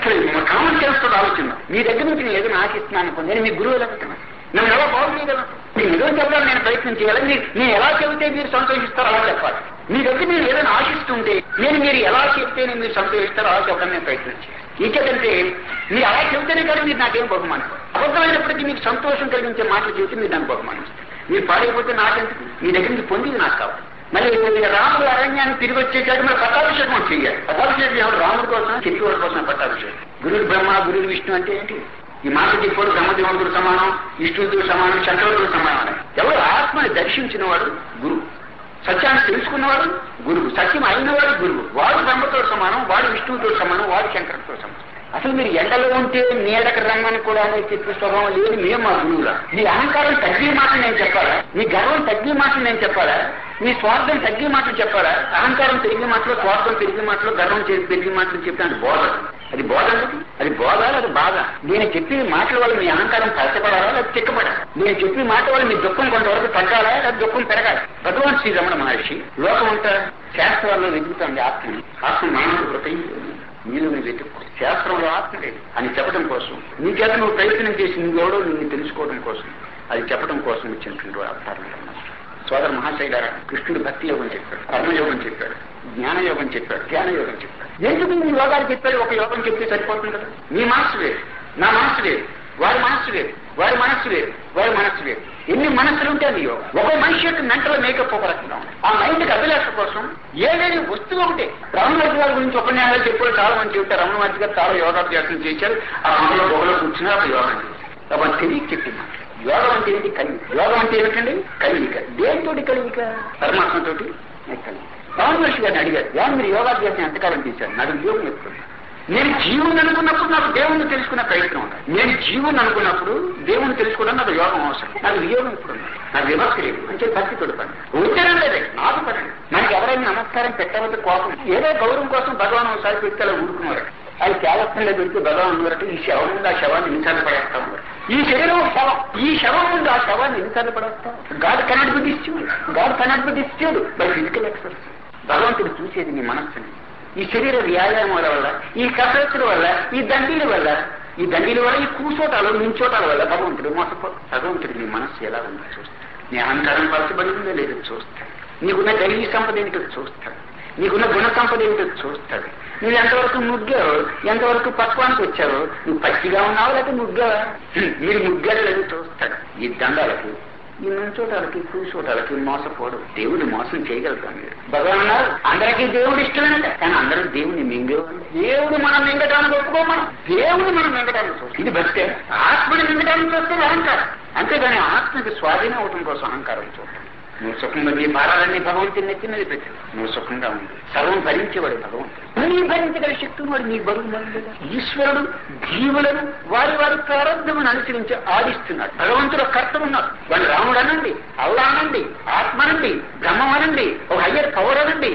అసలు కామన్ సెన్స్ తో ఆలోచిద్దాం మీ దగ్గర నుంచి నేను ఏదైనా ఆశిస్తున్నాను అనుకో నేను మీ గురువు ఎలా అనుకున్నాను నన్ను ఎలా బాగు చేయగలను మీకు నిజం చెప్పడానికి నేను ప్రయత్నం చేయాలి మీరు- నేను ఎలా చెబితే మీరు సంతోషిస్తారో అలా చెప్పాలి మీ దగ్గర మీరు ఏదైనా ఆశిస్తుంటే నేను మీరు ఎలా చెప్తేనే మీరు సంతోషిస్తారో అలా చెప్పడానికి నేను ప్రయత్నం చేయాలి ఇంకేదంటే మీరు అలా చెబితేనే కానీ మీరు నాకేం బహుమానం అబద్ధమైనప్పటికీ మీకు సంతోషం కలిగించే మాటలు చెబితే మీరు నాకు బహుమానం ఇస్తారు. మీరు పాడైపోతే నాకెందుకు మీ దగ్గర నుంచి పొందింది నాకు కావాలి మళ్ళీ మీరు రాముడు అరణ్యాన్ని తిరిగి వచ్చేసాడు మరి పట్టాభిషేకం చేయాలి పట్టాభిషేకం ఎవరు రాముడి కోసం చిరికివాడి కోసం పట్టాభిషేకం గురుడు బ్రహ్మ గురుడు విష్ణు అంటే ఏంటి ఈ మాట చెప్పాడు బ్రహ్మదేవుడు సమానం విష్ణువుతో సమానం శంకరుడు సమానం ఎవరు ఆత్మని దర్శించిన వాడు గురువు సత్యాన్ని తెలుసుకున్నవాడు గురువు సత్యం అయినవాడు గురువు వాడు బ్రహ్మతో సమానం వాడు విష్ణువుతో సమానం వాడు శంకరుడితో సమానం అసలు మీరు ఎండలో ఉంటే నీడకి రమ్మని కూడా అనేది చెప్పే స్వభావం లేదు మేము మా గురువులా మీ అహంకారం తగ్గే మాట నేను చెప్పాలా మీ గర్వం తగ్గే మాట నేను చెప్పాలా మీ స్వార్థం తగ్గే మాటలు చెప్పాలా అహంకారం పెరిగే మాటలు స్వార్థం పెరిగే మాటలు గర్వం చేసి పెరిగే మాటలు చెప్తాను బోధ అది బోధ అనేది అది బోధ అది బాధ నేను చెప్పే మాటల వల్ల మీ అహంకారం పరచబడాలా లేదా తిక్కబడాలి నేను చెప్పే మాట వల్ల మీ దుఃఖం కొంతవరకు తగ్గాలా లేదా దుఃఖం పెరగాలి భగవాన్ శ్రీ రమణ మహర్షి లోకం అంతా శాస్త్రాల్లో వెతుకుతుంది ఆత్మని ఆత్మ మానవ హృదయం నీళ్ళు నువ్వు వెతుక్కో శాస్త్రంలో ఆత్మ లేదు అని చెప్పడం కోసం నీ చేత నువ్వు ప్రయత్నం చేసి నువ్వెవడో నిన్ను తెలుసుకోవడం కోసం అది చెప్పడం కోసం వచ్చినటువంటి అవతారం సోదర మహాశయ గారు కృష్ణుడు భక్తి యోగం చెప్పాడు కర్మయోగం చెప్పాడు జ్ఞాన యోగం చెప్పాడు ధ్యాన యోగం చెప్పాడు ఎందుకు నీ యోగాలు చెప్పాడు ఒక యోగం చెప్తే సరిపోతుంది కదా నీ మనస్సు వేరు నా మనస్సు వేరు వారి మనస్సు వేరు వారి మనస్సు వేరు వారి మనస్సు వేరు ఎన్ని మనస్సులు ఉంటే అది యోగం ఒక మనిషి యొక్క మెంటల్ మేకప్ ఒక రకంగా ఉంది ఆ మైండ్కి అభిలాష కోసం ఏదైనా వస్తువు ఒకటే రమణమూర్తి గారి గురించి ఉపన్యాసాలు చెప్పాడు చాలా మంది చెప్తారు రమణమూర్తి గారు చాలా యోగాభ్యాసం చేశారు ఆ అందులో పొగలో కూర్చుని అప్పుడు యోగం చేశారు అప్పుడు తెలియక చెప్పింది యోగం అంటే ఏంటి కలిగి యోగం అంటే ఏమిటండి కలిగిక దేనితోటి కలిగిక పరమాత్మతోటి కలిగి రావణ మహర్షి గారిని అడిగారు ఏమో మీరు యోగాభ్యాసం ఎంతకాలం చేశారు నాకు యోగం ఎప్పుడు నేను జీవుని అనుకున్నప్పుడు నాకు దేవుణ్ణి తెలుసుకునే ప్రయత్నం ఉంది నేను జీవుని అనుకున్నప్పుడు దేవుణ్ణి తెలుసుకోవడం నాకు యోగం అవసరం నాకు వియోగం ఇప్పుడు ఉంది నాకు వివక్ష లేదు అంటే భక్తి తోడు పని ఉంటేనే లేదే నాకు పని మనకి ఎవరైనా నమస్కారం పెట్టవద్దు కోపం ఏదో గౌరవం కోసం భగవాన్ ఒకసారి పెడితే అలా ఊరుకున్నారు అది కేవలంలో పెడితే భగవాన్ ఉన్నారంటే ఈ శవం ముందు ఆ శవాన్ని ఎన్నిసార్లు పడేస్తా ఉన్నారు ఈ శరీరం ఒక శవం ఈ శవం ముందు ఆ శవాన్ని ఎన్నిసార్లు పడేస్తాం God cannot be disturbed God cannot be disturbed by physical exercise భగవంతుడు చూసేది నీ మనస్సుని ఈ శరీర వ్యాయామాల వల్ల ఈ కసరత్తుల వల్ల ఈ దండీల వల్ల ఈ దండీల వల్ల ఈ కూసోటాలు నించోటాల వల్ల భగవంతుడు మోసపో భగవంతుడు నీ మనస్సు ఎలా ఉందో చూస్తాడు నీ అహంకారం పరచబడి ఉందో లేదో చూస్తాడు నీకున్న దైవీ సంపద ఏంటో చూస్తాడు నీకున్న గుణ సంపద ఏంటో చూస్తాడు నువ్వు ఎంతవరకు ముగ్గావు ఎంతవరకు పక్వానికి వచ్చావు నువ్వు పచ్చిగా ఉన్నావా లేకపోతే ముగ్గావా మీరు ముగ్గారు లేదు చూస్తాడు ఈ దండాలకి ఈ నుంచోటాలకి కూర్చోటాలకి మోసపోడు దేవుడు మోసం చేయగలుగుతాం మీరు భగవాన్ అన్నారు అందరికీ దేవుడు ఇష్టమేనంట కానీ అందరూ దేవుడిని మింగేవాళ్ళు దేవుడు మనం మింగటానికి ఒప్పుకోమనం దేవుడు మనం మింగటానికి చూస్తాం ఇది భక్తే ఆత్మని మింగటానికి చూస్తే అహంకారం అంతేగాని ఆత్మకి స్వాధీనం అవటం కోసం అహంకారం చూడటం నువ్వు సుఖంగా నీ భారాలన్నీ భగవంతుని నెత్తి మీద పెట్టావు నువ్వు సుఖంగా ఉంది సర్వం భరించేవాడు భగవంతుడు నీ భరించగల శక్తి వాడు నీ బరువు మనుగడ. ఈశ్వరుడు జీవులను వారి వారి ప్రారంభమును అనుసరించి ఆడిస్తున్నాడు భగవంతుడు ఒక కర్తవు ఉన్నాడు వాడు రాముడు అనండి అల్లా అనండి ఆత్మ అనండి బ్రహ్మం అనండి ఒక హయ్యర్ పవర్ అనండి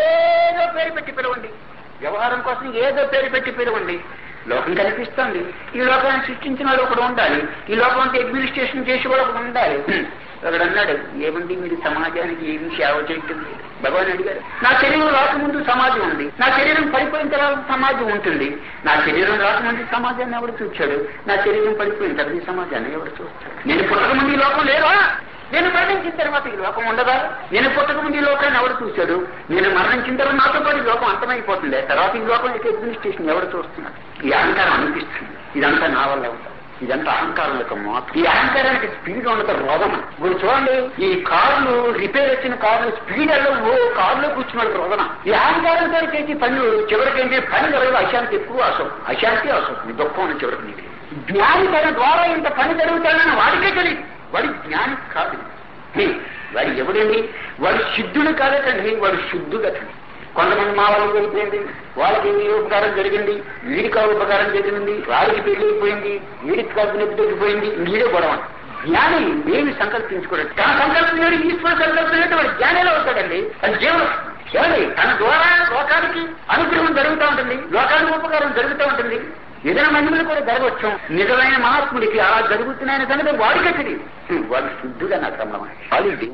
ఏదో పేరు పెట్టి పిలవండి వ్యవహారం కోసం ఏదో పేరు పెట్టి పిలవండి లోకం కనిపిస్తుంది ఈ లోకాన్ని సృష్టించిన వాడు ఒకడు ఉండాలి ఈ లోకం అంతా అడ్మినిస్ట్రేషన్ చేసేవాడు ఒకడు ఉండాలి ఒకడు అన్నాడు ఏమండి మీరు సమాజానికి ఏమి సేవ చేయటం లేదు భగవాన్ అడిగారు నా శరీరం రాకముందు సమాజం ఉంది నా శరీరం పడిపోయిన తర్వాత సమాజం ఉంటుంది నా శరీరం రాకముందు సమాజాన్ని ఎవడు చూచాడు నా శరీరం పడిపోయిన తర్వాత ఈ సమాజాన్ని ఎవడు చూస్తాడు నేను పుట్టకముందు ఈ లోకం లేదా నేను మరణించిన తర్వాత ఈ లోకం ఉండదా నేను పుట్టకముందు ఈ లోకాన్ని ఎవడు చూశాడు నేను మరణించిన తర్వాత నాతో పాటు ఈ లోకం అంతమైపోతుంది తర్వాత ఈ లోకం యొక్క అడ్మినిస్ట్రేషన్ ఎవడు చూస్తున్నాడు ఈ అహంకారం అనిపిస్తుంది ఇదంతా నా వల్ల అవుతుంది ఇదంతా అహంకారం యొక్క మోత ఈ అహంకారానికి స్పీడ్ ఉండదు రోగం ఇప్పుడు చూడండి ఈ కార్లు రిపేర్ వచ్చిన కార్లు స్పీడ్ ఓ కారులో కూర్చున్నాడు రోగన ఈ అహంకారంతో చేసి పని చివరికి ఏంటి పని జరగదు అశాంతి ఎక్కువ అశోక్ అశాంతి అశోక్ నీ దుఃఖం ఉన్న చివరికి నీకు జ్ఞాని తన ద్వారా ఇంత పని జరుగుతాడని వాడికే తెలియదు వాడి జ్ఞాని కాదు హ్మ్. వాడు ఎవడండి వాడు సిద్ధుడు కాదటండి వాడు శుద్ధుడటండి కొంతమంది మా వాళ్ళకి వెళ్ళిపోయింది వాళ్ళకి ఈ ఉపకారం జరిగింది వీడికి ఆ ఉపకారం జరిగింది వాడికి పెళ్లి అయిపోయింది వీడికి కాదు నొప్పి తగ్గిపోయింది మీరే గొడవ జ్ఞాని ఏమి సంకల్పించుకోలేదు తన సంకల్పించాడు ఈశ్వర సంకల్పించినట్టు వాడు జ్ఞానేలో అవుతాడండి అది జీవనం ఏమండి తన ద్వారా లోకానికి అనుగ్రహం జరుగుతూ ఉంటుంది లోకానికి ఉపకారం జరుగుతూ ఉంటుంది ఏదైనా మహిమలు కూడా జరగవచ్చు నిజమైన మహాత్ముడికి అలా జరుగుతున్నాయని సంగతి వాడికే తెలియదు వాడు శుద్ధుగా నా క్రమం వాడి దేవుడే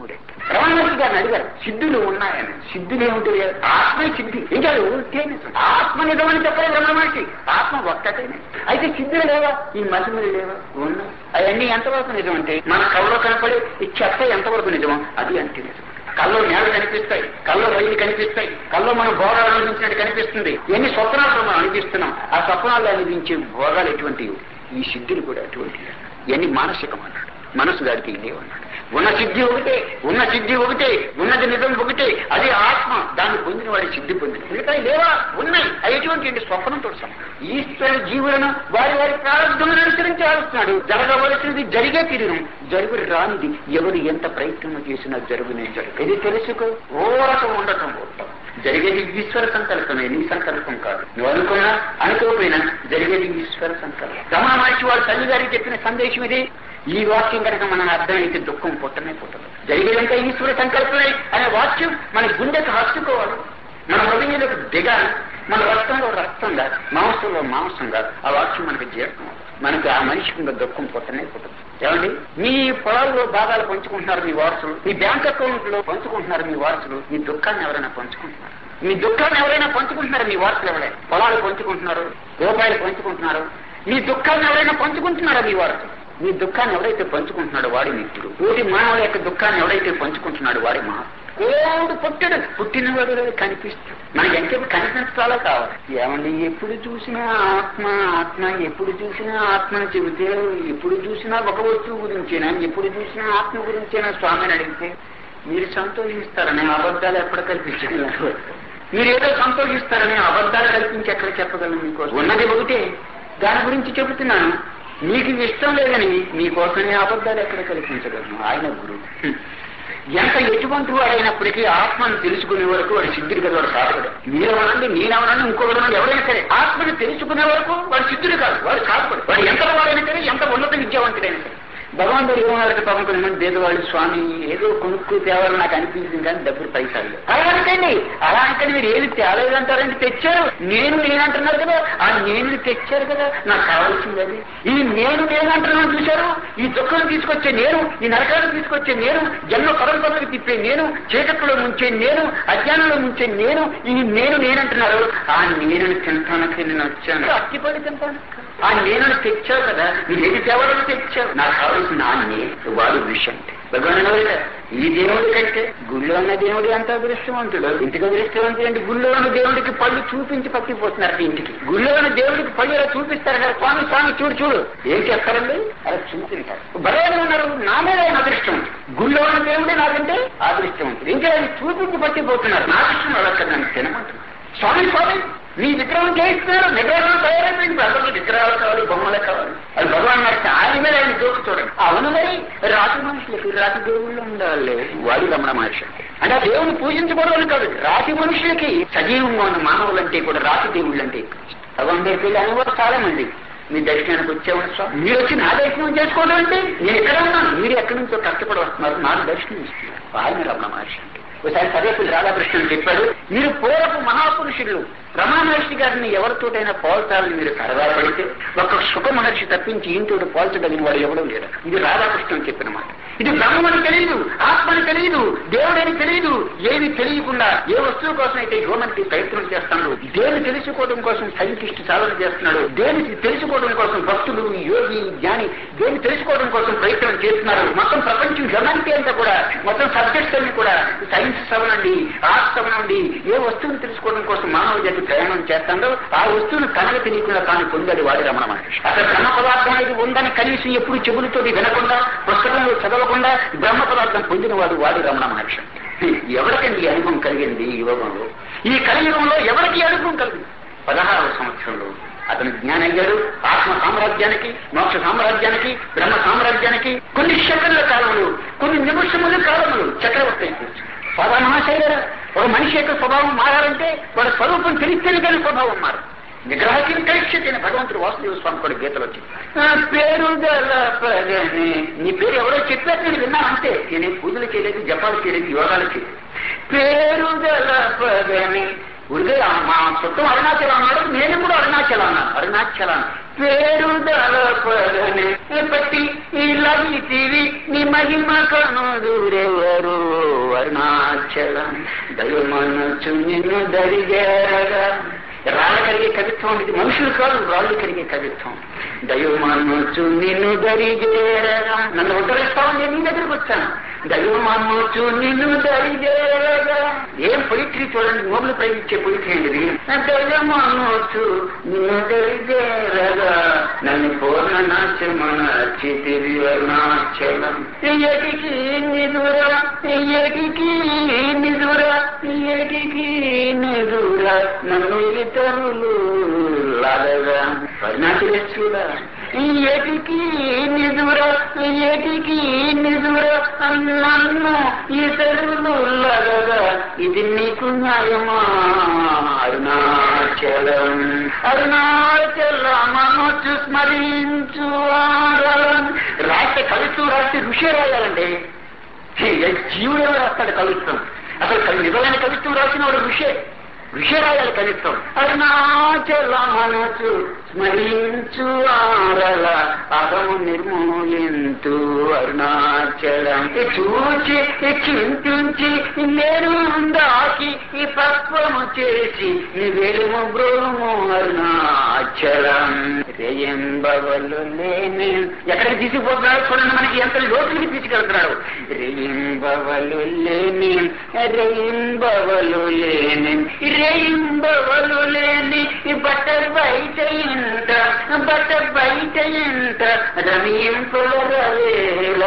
రమణ మహర్షి గారిని అడిగారు సిద్ధులు ఉన్నాయని సిద్ధులు ఏమిటి ఆత్మే సిద్ధి ఇంకా ఉంటే నిజం. ఆత్మ నిజం అని చెప్పలేదు రమణ మహర్షి ఆత్మ ఒక్కటేనే అయితే సిద్ధులు లేవా ఈ మహిమలు లేవా ఉన్నాయి అవన్నీ ఎంతవరకు నిజం అంటే మన కళ్ళలో కనపడే ఈ చెత్త ఎంతవరకు నిజమో అది అంతే నిజం కల్లో నేల కనిపిస్తాయి కల్లో రైలు కనిపిస్తాయి కల్లో మనం భోగాలు అనిపించినట్టు కనిపిస్తుంది ఎన్ని స్వప్నాలు మనం అనిపిస్తున్నాం ఆ స్వప్నాలు అనిపించే భోగాలు ఎటువంటివి ఈ సిద్ధులు కూడా అటువంటివి ఇవన్నీ మానసికం అన్నాడు మనసు దాడికి లేవన్నాడు ఉన్న సిద్ధి ఒకటే ఉన్న సిద్ధి ఒకటే ఉన్నది నిజం ఒకటే అది ఆత్మ దాన్ని పొందిన వాడి సిద్ధి పొందిన మిగతా లేవా ఉన్నాయి అవి ఎటువంటి స్వప్నంతో సమానం ఈశ్వర జీవులను వారి వారి ప్రారంభములను అనుసరించి ఆలోచిస్తున్నాడు జరగవలసినది జరిగే తీరును జరుగు రానిది ఎవరు ఎంత ప్రయత్నం చేసినా జరుగునే జరుగు ఇది తెలుసుకో ఓరకం ఉండటం ఉండటం జరిగేది ఈశ్వర సంకల్పమే నీ సంకల్పం కాదు నువ్వు అనుకున్నా అనుకోకపోయినా జరిగేది ఈశ్వర సంకల్పం రమణ మహర్షి వాడు తల్లి గారికి చెప్పిన సందేశం ఇది ఈ వాక్యం కనుక మనం అర్థమైతే దుఃఖం పుట్టనే పుట్టదు జరిగేదంతా ఈశ్వర సంకల్పమే అనే వాక్యం మన గుండెకు హత్తుకోవాలి మన హృదయంలోకి దిగాలి మన రక్తంలో రక్తంగా మాంసంలో మాంసంగా ఆ వాక్యం మనకు జీర్ణం అవ్వాలి. మనకు ఆ మనిషికి ఇంకా దుఃఖం పుట్టనే పుట్టదు ఏమండి మీ పొలాల్లో భాగాలు పంచుకుంటున్నారు మీ వారసులు మీ బ్యాంక్ అకౌంట్ లో పంచుకుంటున్నారు మీ వారసులు మీ దుఃఖాన్ని ఎవరైనా పంచుకుంటున్నారు మీ దుఃఖాన్ని ఎవరైనా పంచుకుంటున్నారు మీ వారసులు ఎవరైనా పొలాలు పంచుకుంటున్నారు రూపాయలు పంచుకుంటున్నారు మీ దుఃఖాన్ని ఎవరైనా పంచుకుంటున్నారా మీ వారసులు మీ దుఃఖాన్ని ఎవరైతే పంచుకుంటున్నాడో వాడి మిత్రుడు తోటి మానవుల యొక్క దుఃఖాన్ని ఎవరైతే పంచుకుంటున్నాడో వాడి మహా కోడు పుట్టడు పుట్టినవాడు కనిపిస్తాడు మనకి ఎంతసేపు కనిపించాలో కావాలి ఏమండి ఎప్పుడు చూసినా ఆత్మ ఆత్మ ఎప్పుడు చూసినా ఆత్మని చెబితే ఎప్పుడు చూసినా ఒక వస్తువు గురించేనా ఎప్పుడు చూసినా ఆత్మ గురించేనా స్వామిని అడిగితే మీరు సంతోషిస్తారని అబద్ధాలు ఎక్కడ కల్పించగలరు మీరు ఏదో సంతోషిస్తారని అబద్ధాలు కల్పించి ఎక్కడ చెప్పగలను మీకోసం ఉన్నది ఒకటే దాని గురించి చెబుతున్నాను మీకు ఇష్టం లేదని మీకోసమే అబద్ధాలు ఎక్కడ కల్పించగలను ఆయన గురువు హ్మ్. ఎంత ఎటువంటి వాడైనప్పటికీ ఆత్మను తెలుసుకునే వరకు వాడు సిద్ధుడు కదా వాడు సాధకుడు మీరెవరండి నేనెవరండి ఇంకొకరు ఎవరైనా సరే ఆత్మను తెలుసుకునే వరకు వాడు సిద్ధుడు కాదు వాడు సాధకుడు వాడు ఎంత వాడైనా సరే ఎంత ఉన్నత విద్యావంతుడైనా సరే భగవంతుడు ఏమన్నారంటే పాపం కొంతమంది పేదవాళ్ళు స్వామి ఏదో కొనుక్కు తేవాలని నాకు అనిపించింది కానీ డబ్బులు పైసలు లేవు. అలా అనకండి అలా అనకండి మీరు ఏది తేలేదంటారంటే తెచ్చారు నేను నేనంటున్నారు కదా ఆ నేను తెచ్చారు కదా నాకు కావాల్సింది అది ఈ నేను నేనంటున్నాను చూశారు ఈ దుఃఖం తీసుకొచ్చే నేను ఈ నరకాన్ని తీసుకొచ్చే నేను జన్మ పరంపరలకు తిప్పే నేను చీకట్లో ముంచే నేను అజ్ఞానంలో ముంచే నేను ఈ నేను నేనంటున్నారు ఆ నేను తింటానకి నేను వచ్చాను అక్కిపడి తింటాను ఆ నేను తెచ్చావు కదా నీకేది తేవాలని తెచ్చావు నాకు కావాల్సిన ఆ నేను వాడు విషయం భగవాన్ ఈ దేవుడి కంటే గుళ్ళో ఉన్న దేవుడి అంత అదృష్టవంతుడు ఇంటికి అదృష్టవంతుడు అంటే గుళ్ళో ఉన్న దేవుడికి పళ్ళు చూపించి పట్టిపోతున్నారు ఇంటికి గుళ్ళో ఉన్న దేవుడికి పళ్ళు ఇలా చూపిస్తారు కదా స్వామి స్వామి చూడు చూడు ఏం చేస్తారండి అలా చూపించారు భగవాన్ ఉన్నారు నా మీద ఆయన అదృష్టం గుళ్ళో ఉన్న దేవుడే నాకంటే అదృష్టవంతుడు ఇంకా అది చూపించి పట్టిపోతున్నారు నా ఇష్టం అలా కదా నన్ను తినమంటున్నారు స్వామి స్వామి నీ విగ్రహం చేయిస్తున్నారు విగ్రహం తయారైపోయింది అందరికీ విగ్రహాలు కావాలి బొమ్మలు కావాలి అది భగవాన్ గారికి ఆయన మీద ఆయన జోకు చూడండి అవును మరి రాతి మనుషులకి రాతి దేవుళ్ళు ఉండాలి వాడు రమణ మహర్షి అంటే ఆ దేవుని పూజించకూడదు అని కాదు రాతి మనుషులకి సజీవంగా ఉన్న మానవులంటే కూడా రాతి దేవుళ్ళు అంటే ఎక్కువ ఇష్టం. భగవాన్ దగ్గరికి వెళ్ళి అనేవారు చాలా మంది మీ దర్శనానికి వచ్చేవాడు స్వామి మీరు వచ్చి నా దర్శనం చేసుకోవడం అంటే నేను ఎక్కడ ఉన్నాను మీరు ఎక్కడి నుంచో కష్టపడి వస్తున్నారు నాకు దర్శనం ఇస్తున్నారు ఆయన రమణ మహర్షి అంటే ఒకసారి సర్వేపల్లి రాధాకృష్ణుడు చెప్పాడు మీరు పూర్వపు మహాపురుషులు రమణ మహర్షి గారిని ఎవరితోటైనా పోల్చాలని మీరు సరదా పడితే ఒక సుఖ మహర్షి తప్పించి ఇంతోటి పోల్చగలిగిన వాడు ఎవడూ లేడు ఇది రాధాకృష్ణుడు చెప్పిన మాట ఇది బ్రహ్మని తెలియదు ఆత్మని తెలియదు దేవుడని తెలియదు ఏది తెలియకుండా ఏ వస్తువు కోసం అయితే హ్యూమన్కి ప్రయత్నం చేస్తున్నాడు దేని తెలుసుకోవడం కోసం సైంటిస్ట్ సాధన చేస్తున్నాడు దేని తెలుసుకోవడం కోసం భక్తులు యోగి జ్ఞాని దేని తెలుసుకోవడం కోసం ప్రయత్నం చేస్తున్నారు మొత్తం ప్రపంచం హ్యూమానిటీ అంతా కూడా మొత్తం సబ్జెక్ట్స్ అన్ని కూడా సైన్స్ అవనండి ఆర్ట్స్ అవనండి ఏ వస్తువుని తెలుసుకోవడం కోసం మానవ జాతి ప్రయాణం చేస్తాడో ఆ వస్తువును తనకు తెలియకుండా తాను పొందాడు వాడి రమణ మహర్షి అసలు బ్రహ్మ పదార్థం అనేది ఉందని కనీసం ఎప్పుడు చెబులతోటి వినకుండా పుస్తకంలో చదవకుండా బ్రహ్మ పదార్థం పొందినవాడు వాడి రమణ మహర్షి ఎవరికండి ఈ అనుభవం కలిగింది ఈ యోగంలో ఈ కలియుగంలో ఎవరికి ఈ అనుభవం కలిగింది పదహారవ సంవత్సరంలో అతను జ్ఞానం అయ్యాడు ఆత్మ సామ్రాజ్యానికి మోక్ష సామ్రాజ్యానికి బ్రహ్మ సామ్రాజ్యానికి కొన్ని సెకండ్ల కాలంలో కొన్ని నిమిషముల కాలంలో చక్రవర్తి అయిపోవచ్చు పదమహాశైల ఒక మనిషి యొక్క స్వభావం మారాలంటే వాడి స్వరూపం తెలిస్తేనే కానీ స్వభావం మారు నిగ్రహకి కలిసి భగవంతుడు వాసుదేవ స్వామి కూడా గీతలు వచ్చింది "నా పేరు గలపగని నీ పేరు ఎవరో చెప్పారు నేను విన్నాను అంతే నేనేం పూజలు చేయలేదు జపాలు చేయలేదు యోగాలు చేయలేదు పేరు గలపగని ఉడికే మా చుట్టం అరుణాచలం అన్నాడు నేను కూడా అరుణాచలం అన్నాను అరుణాచలం పేరు దళపడనే పట్టి ఇలవితివి నీ మహిమ కనుదురెవరు అరుణాచలం దయమనచు నిన్ను దరిగేరగా రాళ్ళ కరిగే కవిత్వం ఇది మనుషులు కాదు రాళ్ళు కరిగే కవిత్వం దైవమానొచ్చు నిన్ను దరిగేరగా నన్ను ఉద్ధరిస్తామని నేను నీ దగ్గరికి వచ్చాను దైవమానొచ్చు నిన్ను దరిగేరగా ఏం పొయిట్రీ చూడండి నోబులు ప్రయోగించే పొయిట్రీ అండి ఇది దైవమానొచ్చు నిన్ను దరిగేరగా నన్ను పూర్ణ నాశమన చితిరి అరుణాచలం ఎటికి నిదురా ఎటికి నిదురా ఎటికి నిదురా నన్ను ఇతరులు లాగగా అరుణాచలేశ్వరా ఏటికి నిదురా ఏటికి నిదురా నన్ను ఇతరులు లాగగా ఇది నీకు న్యాయమా అరుణాచలం అరుణాచలమనొచ్చు స్మరించు రాస్తే కవిత్వం రాస్తే ఋషి రాయాలండి జీవుడే రాస్తాడు కవిత్వం అసలు కవి- నిజమైన కవిత్వం రాసిన వాడు ఋషే ఋషి రాయాలి కవిత్వం అరుణాచలమనొచ్చు స్మరించు ఆరల అహము నిర్మూలింతు అరుణాచలం ఈ చూచి ఈ చింతించి నేను దాకి ఈ పక్వము చేసి నీ వెలుము బ్రోము అరుణాచలం రేయంబవలు లేని ఎక్కడికి తీసుకుపోతున్నాడు చూడండి మనకి ఎంత లోతుకి తీసుకెళ్తున్నాడు రేయింబవలు లేని రేయింబవలు లేని రేయింబవలు లేని ఈ బట్ట బయట ఇంట బట్ట బయట ఇంట రమీంపుల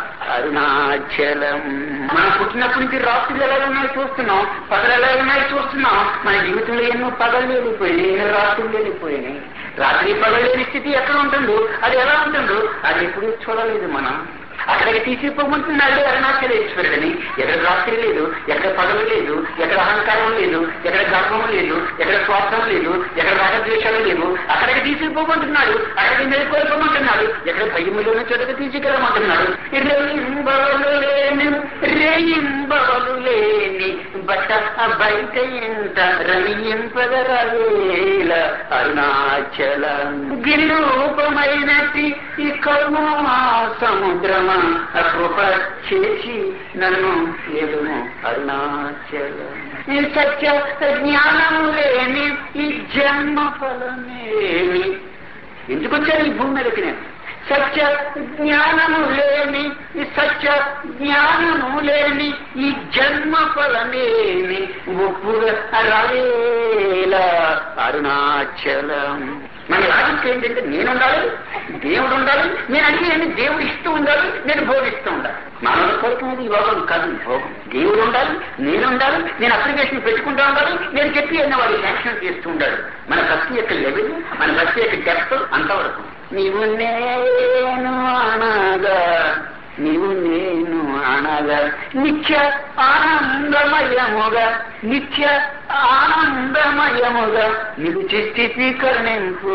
అరుణాచలం మనం పుట్టినప్పటి నుంచి రాత్రులు ఎలా ఉన్నాయో చూస్తున్నాం పగలు ఎలా ఉన్నాయో చూస్తున్నాం మన జీవితంలో ఎన్నో పగలు వెళ్ళిపోయినాయి ఎన్నో రాత్రులు వెళ్ళిపోయినాయి రాత్రి పగలు లేని స్థితి ఎక్కడ ఉంటుందో అది ఎలా ఉంటుందో అది ఎప్పుడు చూడలేదు మనం అక్కడికి తీసుకుపోమంటున్నాడు అరుణాచలేశ్వరుడని ఎక్కడ రాత్రి లేదు ఎక్కడ పగలు లేదు ఎక్కడ అహంకారం లేదు ఎక్కడ గర్వం లేదు ఎక్కడ స్వార్థం లేదు ఎక్కడ రాగద్వేషాలు లేవు అక్కడికి తీసుకుపోమంటున్నాడు అక్కడికి మెరుకోల్పమంటున్నాడు ఎక్కడ భయములోని చోటకి తీసుకెళ్ళమంటున్నాడు రేయింబవలు లేని రేయింబవలు లేని బట్ట బయట ఇంత రమింపదరవేల అరుణాచలం గిరిరూపమైనటి ఈ కరుణా సముద్రమా కృప చేసి నన్ను ఎదును అరుణాచలం ఈ సత్య జ్ఞానము లేని ఈ జన్మ ఫలమేమి ఎందుకు వచ్చాను ఈ భూమి మీదకి నేను సత్య జ్ఞానము లేని ఈ సత్య జ్ఞానము లేని ఈ జన్మ ఫలమేమి ఒప్పుగా రావేలా అరుణాచలం మన లాజిక్ ఏంటంటే నేను ఉండాలి దేవుడు ఉండాలి నేను అడిగేది దేవుడు ఇస్తూ ఉండాలి నేను భోగిస్తూ ఉండాలి మానవ కోరుకునేది యోగం కాదు భోగం దేవుడు ఉండాలి నేను ఉండాలి నేను అప్లికేషన్ పెట్టుకుంటూ ఉండాలి నేను చెప్పి అన్న వాడు యాక్షన్ చేస్తూ ఉండాలి మన భక్తి యొక్క లెవెల్ మన భక్తి యొక్క డెప్త్ అంతవరకు నీవు నేను అనగా నీవు నేను అనగా నిత్య ఆనందమయముగా నిత్య ఆనందమయముగా నీవు స్థితి కరుణింపు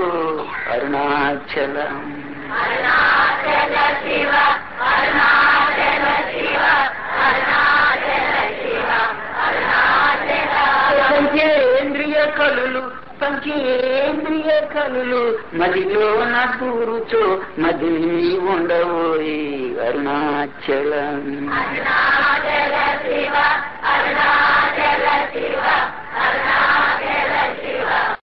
అరుణాచలం అరుణాచల శివ అరుణాచల శివ అరుణాచల శివ అరుణాచల పంచేంద్రియ కలులు పంచేంద్రియ కలులు మదిలో నూరుచో మది ఉండబోయి అరుణాచలం అరుణాచల శివ అరుణాచల శివ అరుణాచల